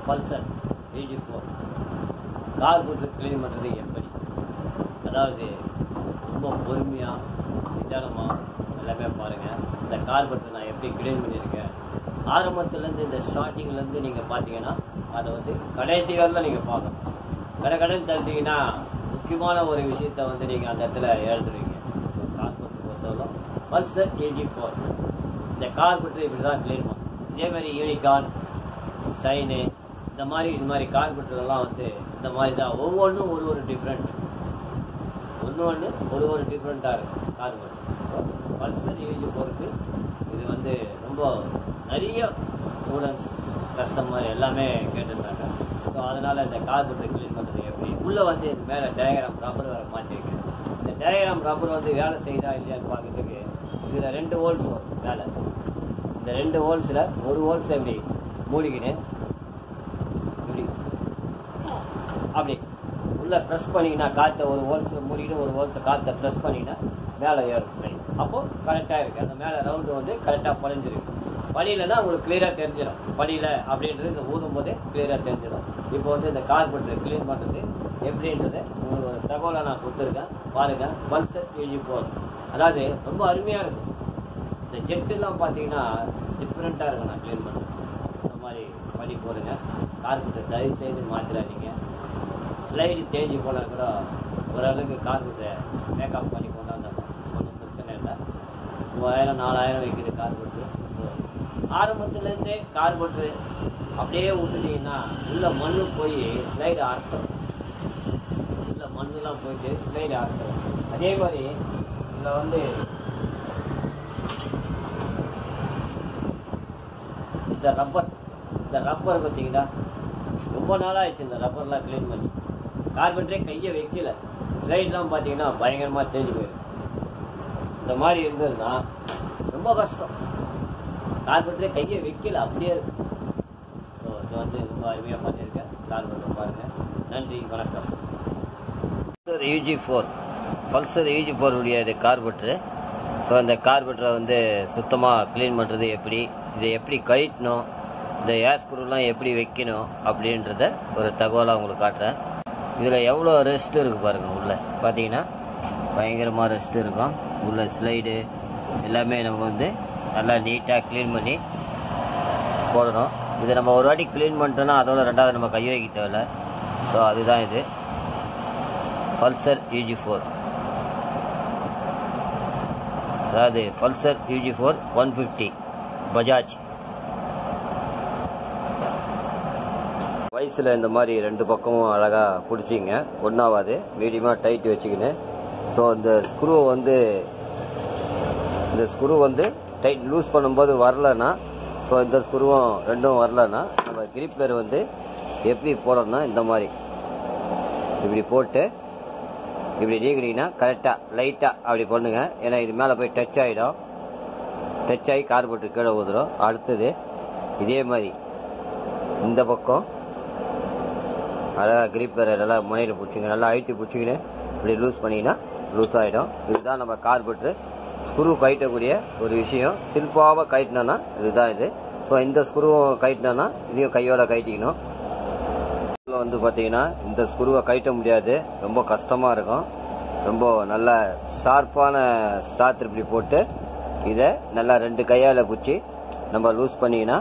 Pulsar A G four car போட்டு clean பண்ணுறது எப்படி அதாவது ரொம்ப பொறுமையாக நிதானமாக எல்லாமே பாருங்கள் இந்த கார் பட்டு நான் எப்படி க்ளீன் பண்ணியிருக்கேன் ஆரம்பத்துலேருந்து இந்த ஸ்டார்டிங்லேருந்து நீங்கள் பார்த்தீங்கன்னா அதை வந்து கடைசி வரல நீங்கள் பார்க்கணும் கடை கடன் தள்ளிட்டீங்கன்னா முக்கியமான ஒரு விஷயத்த வந்து நீங்கள் அந்த இடத்துல எழுதுவீங்க ஸோ கார் பட்டு பொறுத்தவரை பல்சர் ஏஜி ஃபோர் இந்த கார் பட்டு இப்படி தான் க்ளீன் பண்ணும் இதே மாதிரி யூனிகார்ன் சைனு இந்த மாதிரி இது மாதிரி கார்பெட்டர்லாம் வந்து இந்த மாதிரி தான் ஒவ்வொன்றும் ஒரு ஒரு டிஃப்ரெண்ட் ஒன்று ஒன்று ஒரு ஒரு டிஃப்ரெண்ட்டாக இருக்கும் கார்பெட் பல்சர் யூஜி போகிறதுக்கு இது வந்து ரொம்ப நிறைய ஸ்டூடெண்ட்ஸ் கஸ்டமர் எல்லாமே கேட்டிருந்தாங்க ஸோ அதனால் இந்த கார்பெட்டர் க்ளீன் பண்ணுறது எப்படி உள்ளே வந்து மேலே டயக்ராம் ரப்பர் வர மாட்டிருக்கு இந்த டயக்ராம் ரப்பர் வந்து வேலை செய்தா இல்லையான்னு பார்க்கறதுக்கு இதில் ரெண்டு ஹோல்ஸ் வரும் வேலை இந்த ரெண்டு ஹோல்ஸில் ஒரு ஹோல்ஸ் எப்படி மூடிக்கின்னு இப்படி அப்படி உள்ள ப்ரெஸ் பண்ணிங்கன்னா காற்றை ஒரு ஹோல்ஸில் மூடிட்டு ஒரு ஹோல்ஸை காற்றை ப்ரெஸ் பண்ணிங்கன்னா மேலே ஏறும் ஸ்லைட் அப்போ கரெக்டாக இருக்கு அந்த மேலே ரவுண்டு வந்து கரெக்டாக பழிஞ்சிருக்கு படியிலன்னா உங்களுக்கு கிளியராக தெரிஞ்சிடும் படியில அப்படின்றது இந்த ஊதும் போதே கிளியராக தெரிஞ்சிடும் இப்போ வந்து இந்த கார்பெட்டர் க்ளீன் பண்ணுறது எப்படின்றது உங்களுக்கு ஒரு தகவலை நான் கொடுத்துருக்கேன் பாருங்க பல்சர் யூஜி போர் அதாவது ரொம்ப அருமையாக இருக்கும் இந்த ஜெட்டுலாம் பார்த்தீங்கன்னா டிஃப்ரெண்ட்டாக இருக்கும் நான் க்ளீன் பண்ணுறேன் இந்த மாதிரி பண்ணி போடுங்க கார்பெட்டர் தயவு செய்து மாற்றிடாதீங்க ஸ்லைடு தேஞ்சு போனால் கூட ஓரளவுக்கு கார்பெட்டரை மேக்கப் பண்ணி கொண்டாந்தோம் ஒன்றும் பிரச்சனை இல்லை மூவாயிரம் நாலாயிரம் வைக்குது கார்பெட்ரு ஸோ ஆரம்பத்துலேருந்தே கார்பெட்ரு அப்படியே விட்டுட்டீங்கன்னா உள்ள மண்ணு போய் ஸ்லைடு அர்த்தம் உள்ள மண்ணுலாம் போயிட்டு ஸ்லைடு அர்த்தம் அதே மாதிரி இதில் வந்து இந்த ரப்பர் இந்த ரப்பர் பார்த்தீங்கன்னா ரொம்ப நாளாகிடுச்சு இந்த ரப்பர்லாம் க்ளீன் பண்ணி கார்பெண்டரே கையை வைக்கல ஸ்லைட்லாம் பார்த்தீங்கன்னா பயங்கரமாக தேஞ்சு போயிடும் இந்த மாதிரி இருந்ததுன்னா ரொம்ப கஷ்டம் கார்பெண்டரே கையை வைக்கல அப்படியே இருக்கு ஸோ இது வந்து ரொம்ப அருமையாக பண்ணியிருக்கேன் கார்பெண்டர் பாருங்கள் நன்றி வணக்கம் Pulsar U G four Pulsar U G four உடைய இது கார்பெட்ரு ஸோ இந்த கார்பெட்டரை வந்து சுத்தமாக க்ளீன் பண்ணுறது எப்படி இதை எப்படி கழட்டணும் இந்த ஏர் ஸ்க்ரூலாம் எப்படி வைக்கணும் அப்படின்றத ஒரு தகவலாக உங்களுக்கு காட்டுறேன் இதில் எவ்வளோ ரெஸ்ட் இருக்குது பாருங்கள் உள்ளே பார்த்தீங்கன்னா பயங்கரமாக ரெஸ்ட் இருக்கும் உள்ள ஸ்லைடு எல்லாமே நம்ம வந்து நல்லா நீட்டாக க்ளீன் பண்ணி போடணும் இதை நம்ம ஒரு வாட்டி க்ளீன் பண்ணிட்டோம்னா அதோட ரெண்டாவது நம்ம கை வைக்க தேவையில்ல ஸோ அதுதான் இது பல்சர் யூஜி ஃபோர் அதாவது Pulsar U G four one fifty Bajaj வயசில் இந்த மாதிரி ரெண்டு பக்கமும் அழகாக பிடிச்சிங்க ஒன்றாவாது மீடியமாக டைட் வச்சுக்கின்னு ஸோ இந்த ஸ்க்ரூவை வந்து இந்த ஸ்க்ரூ வந்து டைட் லூஸ் பண்ணும்போது வரலன்னா ஸோ இந்த ஸ்க்ரூவும் ரெண்டும் வரலன்னா நம்ம கிரிப்பர் வந்து எப்படி போடணும்னா இந்த மாதிரி இப்படி போட்டு இப்படி நீக்கினீங்கன்னா கரெக்டாக லைட்டாக அப்படி பண்ணுங்க ஏன்னா இது மேலே போய் டச் ஆகிடும் டச் ஆகி கார்பெட்டு கீழே ஊதுடும் அடுத்தது இதே மாதிரி இந்த பக்கம் அழகாக கிரிப்பரை நல்லா முனையில் பிடிச்சிங்க நல்லா அழுத்தி பிடிச்சிக்கின்னு இப்படி லூஸ் பண்ணிங்கன்னா லூஸ் ஆகிடும் இதுதான் நம்ம கார்பெட்ரு ஸ்க்ரூ கழட்டக்கூடிய ஒரு விஷயம் சில்பாவாக கழட்டினோன்னா இதுதான் இது ஸோ இந்த ஸ்க்ரூவும் கழட்டினோன்னா இதையும் கையோட கழட்டிக்கணும் இதுல வந்து பார்த்தீங்கன்னா இந்த ஸ்க்ரூவை கழட்ட முடியாது ரொம்ப கஷ்டமாக இருக்கும் ரொம்ப நல்ல ஷார்ப்பான ஸ்டார் இப்படி போட்டு இதை நல்லா ரெண்டு கையால் பிடிச்சி நம்ம லூஸ் பண்ணிங்கன்னா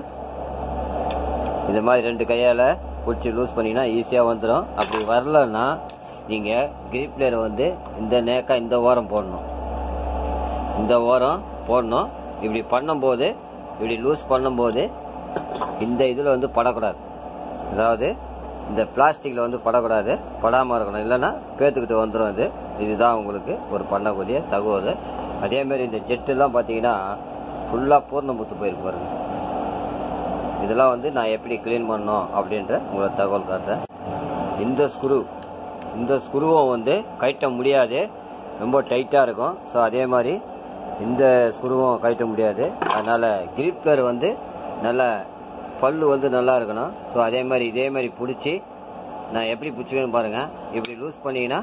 இந்த மாதிரி ரெண்டு கையால் பிடிச்சி லூஸ் பண்ணிங்கன்னா ஈஸியாக வந்துடும் அப்படி வரலன்னா நீங்கள் கிரிப் பிளேயரை வந்து இந்த நேக்கா இந்த ஓரம் போடணும் இந்த ஓரம் போடணும் இப்படி பண்ணும்போது இப்படி லூஸ் பண்ணும்போது இந்த இதில் வந்து படக்கூடாது அதாவது இந்த பிளாஸ்டிக்கில் வந்து படக்கூடாது படாமல் இருக்கணும் இல்லைன்னா பேத்துக்கிட்டு வந்துடும் இது இதுதான் உங்களுக்கு ஒரு பண்ணக்கூடிய தகவல் அதேமாரி இந்த ஜெட்டெல்லாம் பார்த்தீங்கன்னா ஃபுல்லாக பூர்ணமுத்து போயிருக்கு பாருங்க இதெல்லாம் வந்து நான் எப்படி க்ளீன் பண்ணணும் அப்படின்ற உங்களுக்கு தகவல் காட்டுறேன் இந்த ஸ்க்ரூ இந்த ஸ்க்ரூவும் வந்து கழட்ட முடியாது ரொம்ப டைட்டாக இருக்கும் ஸோ அதே மாதிரி இந்த ஸ்க்ரூவும் கழட்ட முடியாது அதனால் கிரிப்பர் வந்து நல்ல பல்லு வந்து நல்லா இருக்கணும் ஸோ அதே மாதிரி இதே மாதிரி பிடிச்சி நான் எப்படி பிடிச்சிக்கணும் பாருங்கள் இப்படி லூஸ் பண்ணிங்கன்னா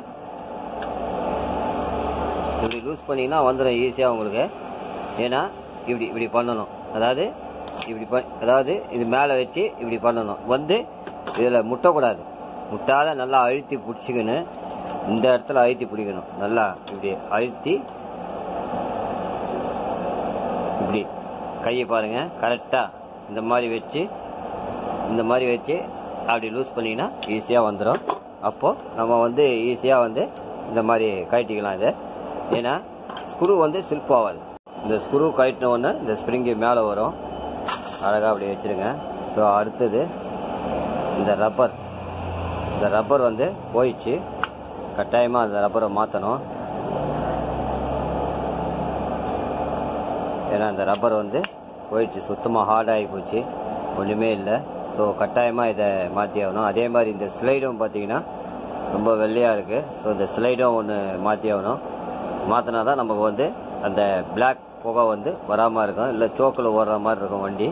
இப்படி லூஸ் பண்ணிங்கன்னா வந்துடும் ஈஸியாக உங்களுக்கு ஏன்னா இப்படி இப்படி பண்ணணும் அதாவது இப்படி பண் அதாவது இது மேலே வச்சு இப்படி பண்ணணும் வந்து இதில் முட்டக்கூடாது முட்டாத நல்லா அழுத்தி பிடிச்சிக்கணும் இந்த இடத்துல அழுத்தி பிடிக்கணும் நல்லா இப்படி அழுத்தி இப்படி கையை பாருங்க கரெக்டாக இந்த மாதிரி வச்சு இந்த மாதிரி வச்சு அப்படி லூஸ் பண்ணிங்கன்னா ஈஸியாக வந்துடும் அப்போது நம்ம வந்து ஈஸியாக வந்து இந்த மாதிரி கழட்டிக்கலாம் இதை ஏன்னா ஸ்க்ரூ வந்து ஸ்லிப் ஆகாது இந்த ஸ்க்ரூ கழட்டின உடனே இந்த ஸ்ப்ரிங்கு மேலே வரும் அழகாக அப்படி வச்சுருங்க ஸோ அடுத்தது இந்த ரப்பர் இந்த ரப்பர் வந்து போயிடுச்சு கட்டாயமாக அந்த ரப்பரை மாற்றணும் ஏன்னா இந்த ரப்பர் வந்து போயிடுச்சு சுத்தமாக ஹார்ட் ஆகி போச்சு ஒன்றுமே இல்லை ஸோ கட்டாயமாக இதை மாற்றி ஆகணும் அதே மாதிரி இந்த ஸ்லைடும் பார்த்தீங்கன்னா ரொம்ப வெள்ளையாக இருக்குது ஸோ இந்த ஸ்லைடும் ஒன்று மாற்றி ஆகணும் மாற்றினா தான் நமக்கு வந்து அந்த பிளாக் புகை வந்து வராமல் இருக்கும் இல்லை சோக்கில் ஓடுற மாதிரி இருக்கும் வண்டி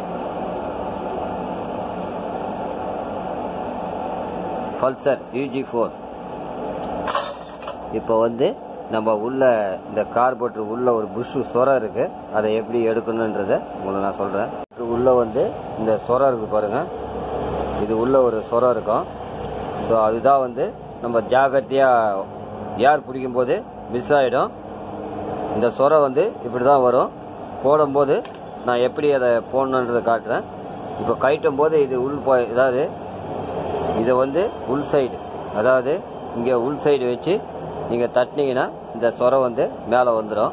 பல்சர் யூஜி ஃபோர் இப்போ வந்து நம்ம உள்ள இந்த கார்போட்டர் உள்ள ஒரு புஷ் சொரம் இருக்கு அதை எப்படி எடுக்கணுன்றத உங்களுக்கு நான் சொல்றேன் உள்ள வந்து இந்த சொரம் இருக்கு பாருங்க இது உள்ள ஒரு சொரம் இருக்கும் ஸோ அதுதான் வந்து நம்ம ஜாகிரதையா ஏர் பிடிக்கும் போது மிஸ் ஆயிடும் இந்த சொரம் வந்து இப்படி தான் வரும் போடும்போது நான் எப்படி அதை போடணுன்றதை காட்டுறேன் இப்போ கயிட்டும் போது இது உள் போ அதாவது இதை வந்து உள் சைடு அதாவது இங்கே உள் சைடு வச்சு நீங்கள் தட்டினீங்கன்னா இந்த சொரம் வந்து மேலே வந்துடும்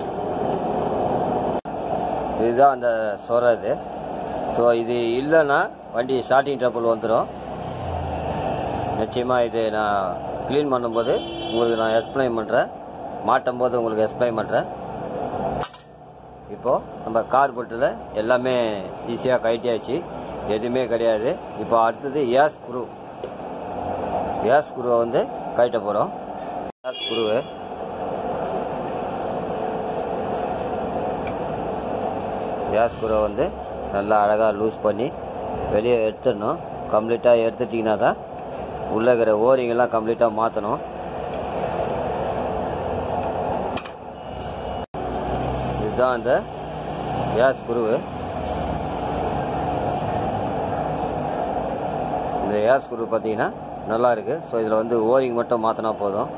இதுதான் அந்த சொரம் இது ஸோ இது இல்லைன்னா வண்டி ஸ்டார்டிங் ட்ரபிள் வந்துடும் நிச்சயமாக இது நான் க்ளீன் பண்ணும்போது உங்களுக்கு நான் எக்ஸ்பிளைன் பண்ணுறேன் மாட்டும் போது உங்களுக்கு எக்ஸ்பிளைன் பண்ணுறேன் இப்போது நம்ம கார்பெட்டில் எல்லாமே ஈஸியாக கழட்டியாச்சு எதுவுமே கிடையாது இப்போ அடுத்தது ஏஸ் ஸ்க்ரூ ஏஸ் ஸ்க்ரூவை வந்து கழட்ட போகிறோம் ஏஸ் ஸ்க்ரூவு ஏஸ் ஸ்க்ரூவை வந்து நல்லா அழகாக லூஸ் பண்ணி வெளியே எடுத்துடணும் கம்ப்ளீட்டாக எடுத்துட்டிங்கன்னா தான் உள்ளே இருக்கிற ஓரிங்கெல்லாம் கம்ப்ளீட்டாக மாற்றணும் இதுதான் அந்த கேஸ் குருவு இந்த கேஸ் குரு பார்த்தீங்கன்னா நல்லா இருக்கு ஸோ இதில் வந்து ஓரிங் மட்டும் மாற்றினா போதும்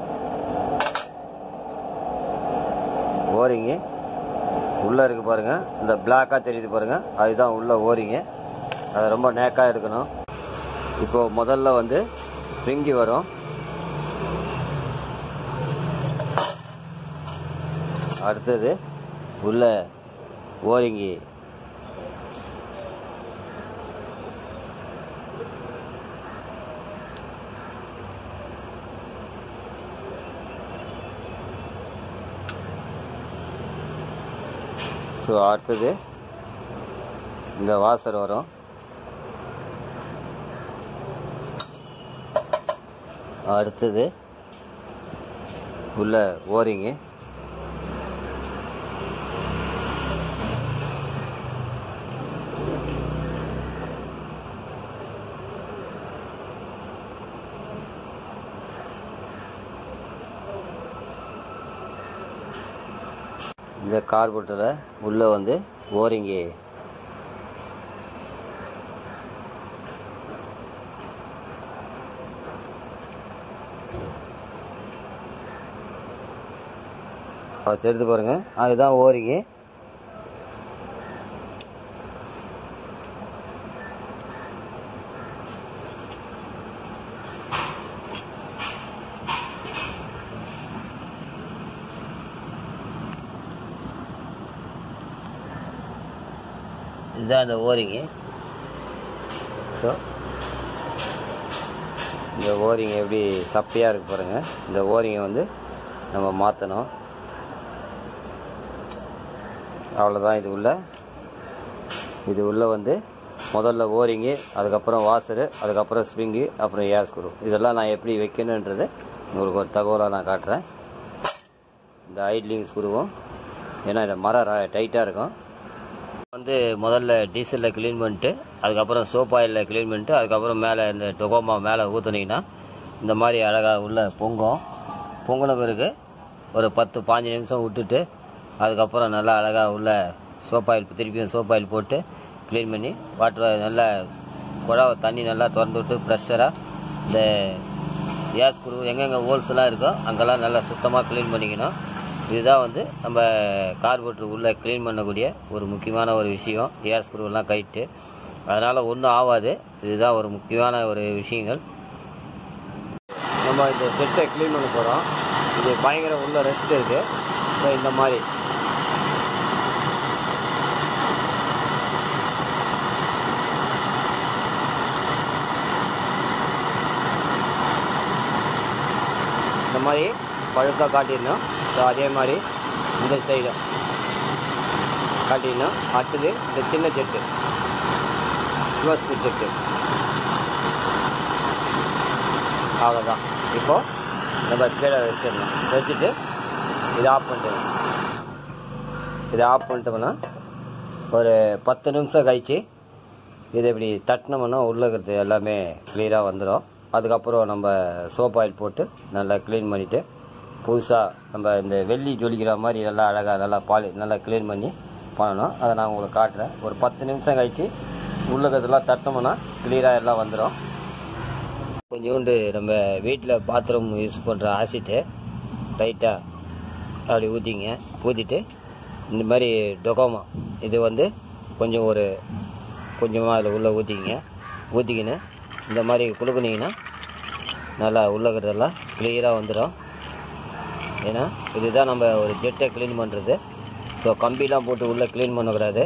ஓரிங்கு உள்ளே இருக்கு பாருங்க இந்த பிளாக்காக தெரியுது பாருங்க அதுதான் உள்ள ஓரிங்கு அதை ரொம்ப நேக்காக எடுக்கணும் இப்போ முதல்ல வந்து ஸ்ப்ரிங்கி வரும் அடுத்தது உள்ள ஓரிங்கி ஸோ அடுத்தது இந்த வாசர் வரும் அடுத்தது உள்ள ஓரிங்கு இந்த கார்பெட்டில் உள்ள வந்து ஓரிங்கி அது தெரிஞ்சு பாருங்க அதுதான் ஓரிங்கி இதுதான் அந்த ஓரிங்கு ஸோ இந்த ஓரிங் எப்படி சப்பையாக இருக்கு பாருங்க இந்த ஓரிங்கை வந்து நம்ம மாற்றணும் அவ்வளோதான் இது உள்ள இது உள்ள வந்து முதல்ல ஓரிங்கு அதுக்கப்புறம் வாசரு அதுக்கப்புறம் ஸ்ப்ரிங்கு அப்புறம் ஏர் ஸ்க்ரூ இதெல்லாம் நான் எப்படி வைக்கணுன்றது உங்களுக்கு ஒரு தகவலாக நான் காட்டுறேன் இந்த ஐட்லிங் ஸ்க்ரூவும் ஏன்னா இந்த மரம் டைட்டாக இருக்கும் வந்து முதல்ல டீசலில் க்ளீன் பண்ணிட்டு அதுக்கப்புறம் சோப் ஆயிலில் க்ளீன் பண்ணிட்டு அதுக்கப்புறம் மேலே இந்த டொகோமா மேலே ஊற்றுனீங்கன்னா இந்த மாதிரி அழகாக உள்ள பொங்கும் பொங்கின பிறகு ஒரு பத்து பாஞ்சு நிமிஷம் விட்டுட்டு அதுக்கப்புறம் நல்லா அழகாக உள்ள சோப் ஆயில் திருப்பியும் சோப் ஆயில் போட்டு க்ளீன் பண்ணி வாட்டர் நல்லா குழாவை தண்ணி நல்லா திறந்து விட்டு ப்ரெஷராக இந்த ஏர் ஸ்க்ரூ எங்கெங்கே ஹோல்ஸ்லாம் இருக்கோ அங்கெல்லாம் நல்லா சுத்தமாக க்ளீன் பண்ணிக்கணும் இதுதான் வந்து நம்ம கார்போரேட்டர் உள்ளே க்ளீன் பண்ணக்கூடிய ஒரு முக்கியமான ஒரு விஷயம் ஏர் ஸ்க்ரூலாம் கைட்டு அதனால் ஒன்றும் ஆகாது இதுதான் ஒரு முக்கியமான ஒரு விஷயங்கள் நம்ம இந்த செட்டை க்ளீன் பண்ண போகிறோம் இது பயங்கர உள்ள ரெஸ்ட் இருக்குது ஸோ இந்த மாதிரி இந்த மாதிரி பழுத்தாக காட்டிடணும் ஸோ அதே மாதிரி இந்த சைடும் காட்டிடணும் அடுத்தது இந்த சின்ன செட்டு க்ளோஸ் செட்டு அவ்வளோதான் இப்போது நம்ம கீழே வச்சிடணும் வச்சுட்டு இதை ஆஃப் பண்ணிடணும் இதை ஆஃப் பண்ணிட்டோம்னா ஒரு பத்து நிமிஷம் கழிச்சு இதை இப்படி தட்டினோம்னா உள்ள இருக்கிறது எல்லாமே கிளியராக வந்துடும் அதுக்கப்புறம் நம்ம சோப் ஆயில் போட்டு நல்லா க்ளீன் பண்ணிவிட்டு புதுசாக நம்ம இந்த வெள்ளி ஜொலிக்கிற மாதிரி நல்லா அழகாக நல்லா பாலி நல்லா க்ளீன் பண்ணி பண்ணணும் அதை நான் உங்களுக்கு காட்டுறேன் ஒரு பத்து நிமிஷம் கழிச்சு உள்ள இருக்கிறதெல்லாம் தட்டினோம்னா கிளியராக எல்லாம் வந்துடும் கொஞ்சோண்டு நம்ம வீட்டில் பாத்ரூம் யூஸ் பண்ணுற ஆசிட்டு லைட்டாக அப்படி ஊற்றிங்க ஊற்றிட்டு இந்த மாதிரி டொகோமா இது வந்து கொஞ்சம் ஒரு கொஞ்சமாக அதில் உள்ளே ஊற்றிக்கிங்க ஊற்றிக்கின்னு இந்த மாதிரி குலுக்குனீங்கன்னா நல்லா உள்ளக்கிறதெல்லாம் கிளியராக வந்துடும் ஏன்னா இதுதான் நம்ம ஒரு ஜெட்டை க்ளீன் பண்ணுறது ஸோ கம்பிலாம் போட்டு உள்ளே க்ளீன் பண்ணக்கூடாது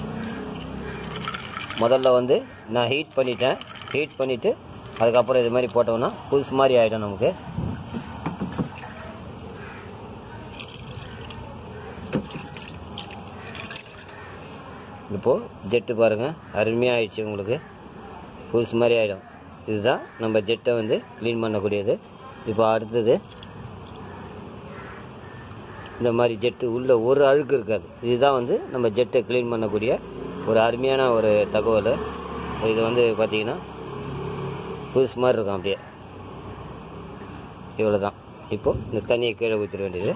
முதல்ல வந்து நான் ஹீட் பண்ணிட்டேன் ஹீட் பண்ணிவிட்டு அதுக்கப்புறம் இது மாதிரி போட்டோம்னா புதுசு மாதிரி ஆகிடும் நமக்கு இப்போது ஜெட்டு பாருங்கள் அருமையாக ஆயிடுச்சு உங்களுக்கு புதுசு மாதிரி ஆகிடும் இதுதான் நம்ம ஜெட்டை வந்து க்ளீன் பண்ணக்கூடியது இப்போ அடுத்தது இந்த மாதிரி ஜெட்டு உள்ள ஒரு அழுக்கு இருக்காது இதுதான் வந்து நம்ம ஜெட்டை க்ளீன் பண்ணக்கூடிய ஒரு அருமையான ஒரு தகவல் இது வந்து பார்த்தீங்கன்னா புதுசு மாதிரி இருக்கும் அப்படியே இவ்வளோ தான் இப்போது இந்த தண்ணியை கீழே ஊற்றிட வேண்டியது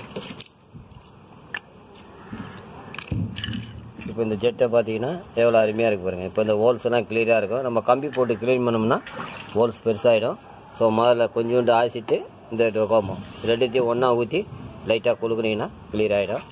இப்போ இந்த ஜெட்டை பார்த்தீங்கன்னா எவ்வளோ அருமையாக இருக்கு பாருங்கள் இப்போ இந்த ஹோல்ஸ் எல்லாம் கிளியராக இருக்கும் நம்ம கம்பி போட்டு க்ளீன் பண்ணோம்னா ஹோல்ஸ் பெருசாகிடும் ஸோ முதல்ல கொஞ்சோண்டு ஆசிட்டு இந்த டொகோமோ ரெண்டுத்தையும் ஒன்றா ஊற்றி லைட்டாக குலுக்குனீங்கன்னா கிளியர் ஆகிடும்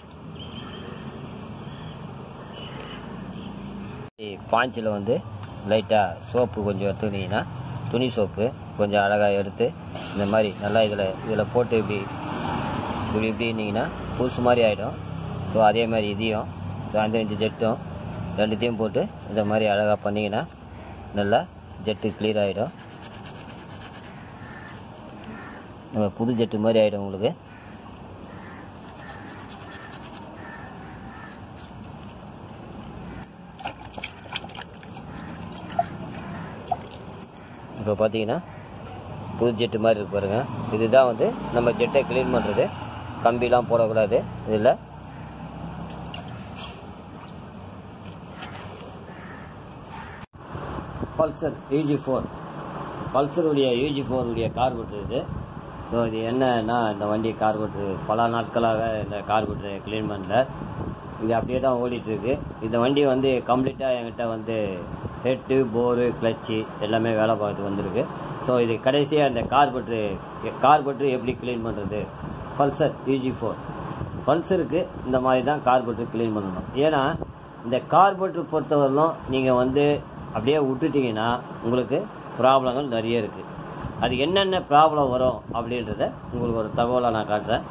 பாஞ்சில் வந்து லைட்டாக சோப்பு கொஞ்சம் எடுத்துக்கிட்டிங்கன்னா துணி சோப்பு கொஞ்சம் அழகாக எடுத்து இந்த மாதிரி நல்லா இதில் இதில் போட்டு இப்படி இப்படி இப்படின்னீங்கன்னா புதுசு மாதிரி ஆகிடும் ஸோ அதே மாதிரி இதையும் ஸோ அஞ்சு அஞ்சு ஜெட்டும் ரெண்டுத்தையும் போட்டு இந்த மாதிரி அழகாக பண்ணிங்கன்னா நல்லா ஜெட்டு கிளியர் ஆகிடும் நம்ம புது ஜெட்டு மாதிரி ஆகிடும் உங்களுக்கு இப்போ பார்த்தீங்கன்னா புது ஜெட்டு மாதிரி இருக்கு பாருங்க இதுதான் வந்து நம்ம ஜெட்டை க்ளீன் பண்ணுறது கம்பிலாம் போடக்கூடாது இதில் பல்சர் யூஜி ஃபோர் பல்சருடைய யூஜி ஃபோருடைய கார்பெட்டர் இது ஸோ இது என்னன்னா இந்த வண்டி கார்பெட்டர் பல நாட்களாக இந்த கார்பெட்டரை க்ளீன் பண்ணல இது அப்படியே தான் ஓடிட்டு இருக்கு இந்த வண்டி வந்து கம்ப்ளீட்டாக என்கிட்ட வந்து ஹெட்டு போரு கிளச்சு எல்லாமே வேலை பார்த்து வந்திருக்கு ஸோ இது கடைசியாக இந்த கார்பெட்ரு கார்பெட்ரு எப்படி க்ளீன் பண்ணுறது பல்சர் யூஜி ஃபோர் பல்சருக்கு இந்த மாதிரி தான் கார்பெட்ரு க்ளீன் பண்ணணும் ஏன்னா இந்த கார்பெட்ரு பொறுத்தவரையிலும் நீங்கள் வந்து அப்படியே விட்டுட்டீங்கன்னா உங்களுக்கு ப்ராப்ளங்கள் நிறைய இருக்குது அது என்னென்ன ப்ராப்ளம் வரும் அப்படின்றத உங்களுக்கு ஒரு தகவலாக நான் காட்டுறேன்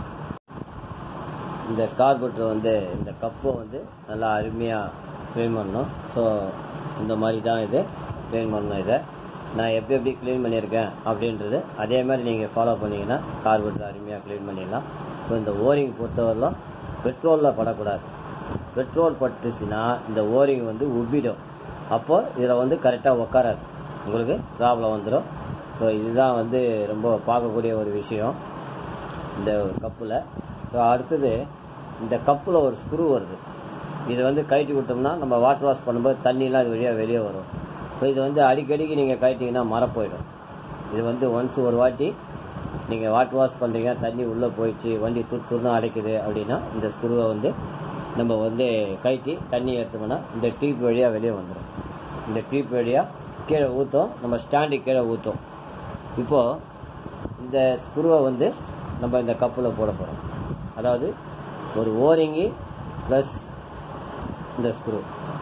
இந்த கார்பெட்டர் வந்து இந்த கப்பை வந்து நல்லா அருமையாக க்ளீன் பண்ணணும் ஸோ இந்த மாதிரி தான் இது க்ளீன் பண்ணணும் இதை நான் எப்படி எப்படி க்ளீன் பண்ணியிருக்கேன் அப்படின்றது அதே மாதிரி நீங்கள் ஃபாலோ பண்ணிங்கன்னா கார்பெட்டர் அருமையாக க்ளீன் பண்ணிடலாம் ஸோ இந்த ஓரிங் பொறுத்தவரையிலும் பெட்ரோலில் படக்கூடாது பெட்ரோல் பட்டுச்சுன்னா இந்த ஓரிங் வந்து உப்பிடும் அப்போ இதில் வந்து கரெக்டாக உக்காராது உங்களுக்கு ப்ராப்ளம் வந்துடும் ஸோ இதுதான் வந்து ரொம்ப பார்க்கக்கூடிய ஒரு விஷயம் இந்த கப்பில் ஸோ அடுத்தது இந்த கப்பில் ஒரு ஸ்க்ரூ வருது இது வந்து கழட்டி விட்டோம்னா நம்ம வாட்டர் வாஷ் பண்ணும்போது தண்ணிலாம் இது வழியாக வெளியே வரும் ஸோ இது வந்து அடிக்கடிக்கு நீங்கள் கழட்டிங்கன்னா மரம் போயிடும் இது வந்து ஒன்ஸ் ஒரு வாட்டி நீங்கள் வாட்டர் வாஷ் பண்ணுறீங்க தண்ணி உள்ளே போயிடுச்சு வண்டி துரு துருன்னு அடைக்குது அப்படின்னா இந்த ஸ்க்ரூவை வந்து நம்ம வந்து கழட்டி தண்ணி எடுத்தோம்னா இந்த டீப் வழியாக வெளியே வந்துடும் இந்த டீப் வழியாக கீழே ஊற்றும் நம்ம ஸ்டாண்டு கீழே ஊற்றும் இப்போது இந்த ஸ்க்ரூவை வந்து நம்ம இந்த கப்பில் போட போகிறோம் அதாவது ஒரு ஓரிங்கி ப்ளஸ் இந்த ஸ்க்ரூ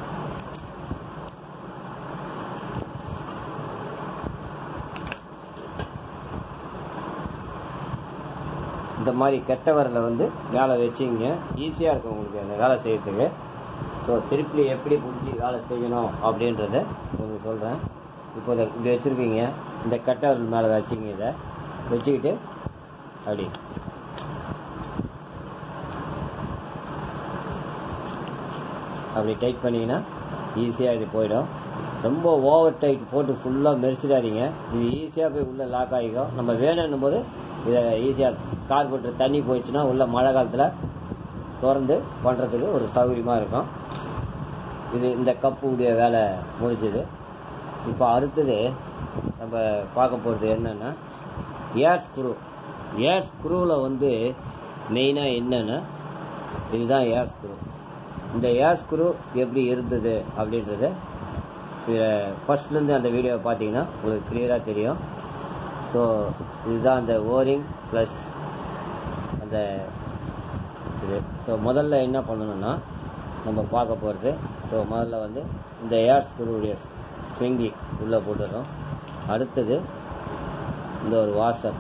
இந்த மாதிரி கெட்ட விரலை வந்து மேலே வச்சிங்க ஈஸியாக இருக்கும் உங்களுக்கு அந்த வேலை செய்யறதுக்கு ஸோ திருப்பி எப்படி பிடிச்சி வேலை செய்யணும் அப்படின்றத உங்களுக்கு சொல்கிறேன் இப்போ இதை இப்படி வச்சுருக்கீங்க இந்த கெட்ட விரல் மேலே வச்சிங்க இதை வச்சுக்கிட்டு அப்படி அப்படி டைட் பண்ணிங்கன்னா ஈஸியாக இது போயிடும் ரொம்ப ஓவர் டைட் போட்டு ஃபுல்லாக மெரிச்சிடாதீங்க இது ஈஸியாக போய் உள்ளே லாக் ஆகிக்கும் நம்ம வேணும்னும் போது இதை ஈஸியாக கார்பெட்டர் தண்ணி போயிடுச்சுன்னா உள்ள மழை காலத்தில் திறந்து பண்ணுறதுக்கு ஒரு சௌகரியமாக இருக்கும் இது இந்த கப்பு உடைய வேலை முடிஞ்சது இப்போ அடுத்தது நம்ம பார்க்க போகிறது என்னென்னா ஏர் ஸ்க்ரூ ஏர் ஸ்க்ரூவில் வந்து மெயினாக என்னென்னா இதுதான் ஏர் ஸ்க்ரூ இந்த ஏர் ஸ்க்ரூ எப்படி இருந்தது அப்படின்றத இதில் ஃபஸ்ட்லேருந்து அந்த வீடியோவை பார்த்தீங்கன்னா உங்களுக்கு கிளியராக தெரியும் ஸோ இதுதான் அந்த ஓரிங் ப்ளஸ் அந்த இது ஸோ முதல்ல என்ன பண்ணணும்னா நம்ம பார்க்க போகிறது ஸோ முதல்ல வந்து இந்த ஏர் ஸ்க்ரூடைய ஸ்விங்கி உள்ளே போட்டுறோம் அடுத்தது இந்த ஒரு வாசர்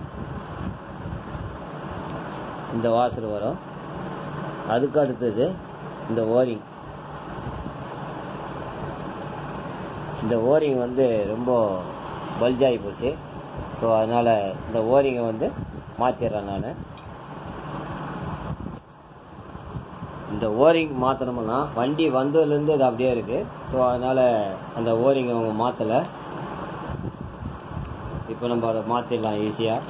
இந்த வாசர் வரும் அதுக்கு அடுத்தது இந்த ஓரிங் இந்த ஓரிங் வந்து ரொம்ப பல்ஜாகி போச்சு ஸோ அதனால் இந்த ஓரிங்கை வந்து மாற்றிடுறேன் நான் இந்த ஓரிங் மாற்றணும்னா வண்டி வந்ததுலேருந்து அது அப்படியே இருக்குது ஸோ அதனால் அந்த ஓரிங்கை அவங்க மாற்றலை இப்போ நம்ம அதை மாற்றிடலாம் ஈஸியாக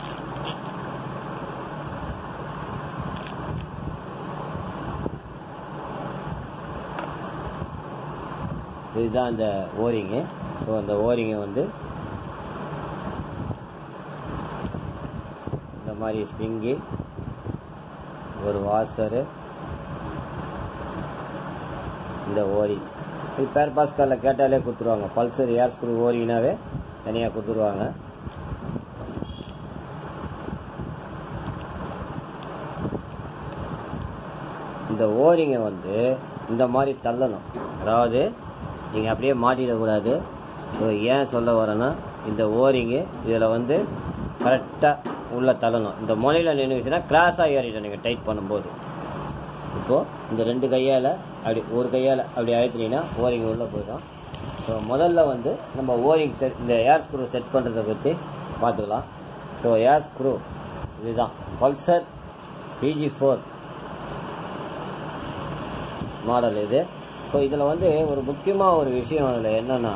இதுதான் அந்த ஓரிங்கு ஸோ அந்த ஓரிங்கை வந்து இந்த மாதிரி ஸ்விங்கு ஒரு வாசரு இந்த ஓரிங் இது பேர் பாஸ்கரில் கேட்டாலே கொடுத்துருவாங்க பல்சர் ஏர் ஸ்க்ரூ ஓரிங்னாவே தனியாக கொடுத்துருவாங்க இந்த ஓரிங்கை வந்து இந்த மாதிரி தள்ளணும் அதாவது நீங்கள் அப்படியே மாட்டிடக்கூடாது ஸோ ஏன் சொல்ல வரேன்னா இந்த ஓரிங்கு இதில் வந்து கரெக்டாக உள்ளே தள்ளணும் இந்த முனையில் நின்றுச்சுன்னா கிளாஸாக ஏறிடும் நீங்கள் டைட் பண்ணும்போது இப்போது இந்த ரெண்டு கையால் அப்படி ஒரு கையால் அப்படி அழுத்தினீங்கன்னா ஓரிங் உள்ளே போயிடும் ஸோ முதல்ல வந்து நம்ம ஓரிங் செட் இந்த ஏர் ஸ்க்ரூ செட் பண்ணுறதை பற்றி பார்த்துக்கலாம் ஸோ ஏர் ஸ்க்ரூ இதுதான் பல்சர் பிஜி ஃபோர் மாடல் இது ஸோ இதில் வந்து ஒரு முக்கியமாக ஒரு விஷயம் அதில் என்னன்னா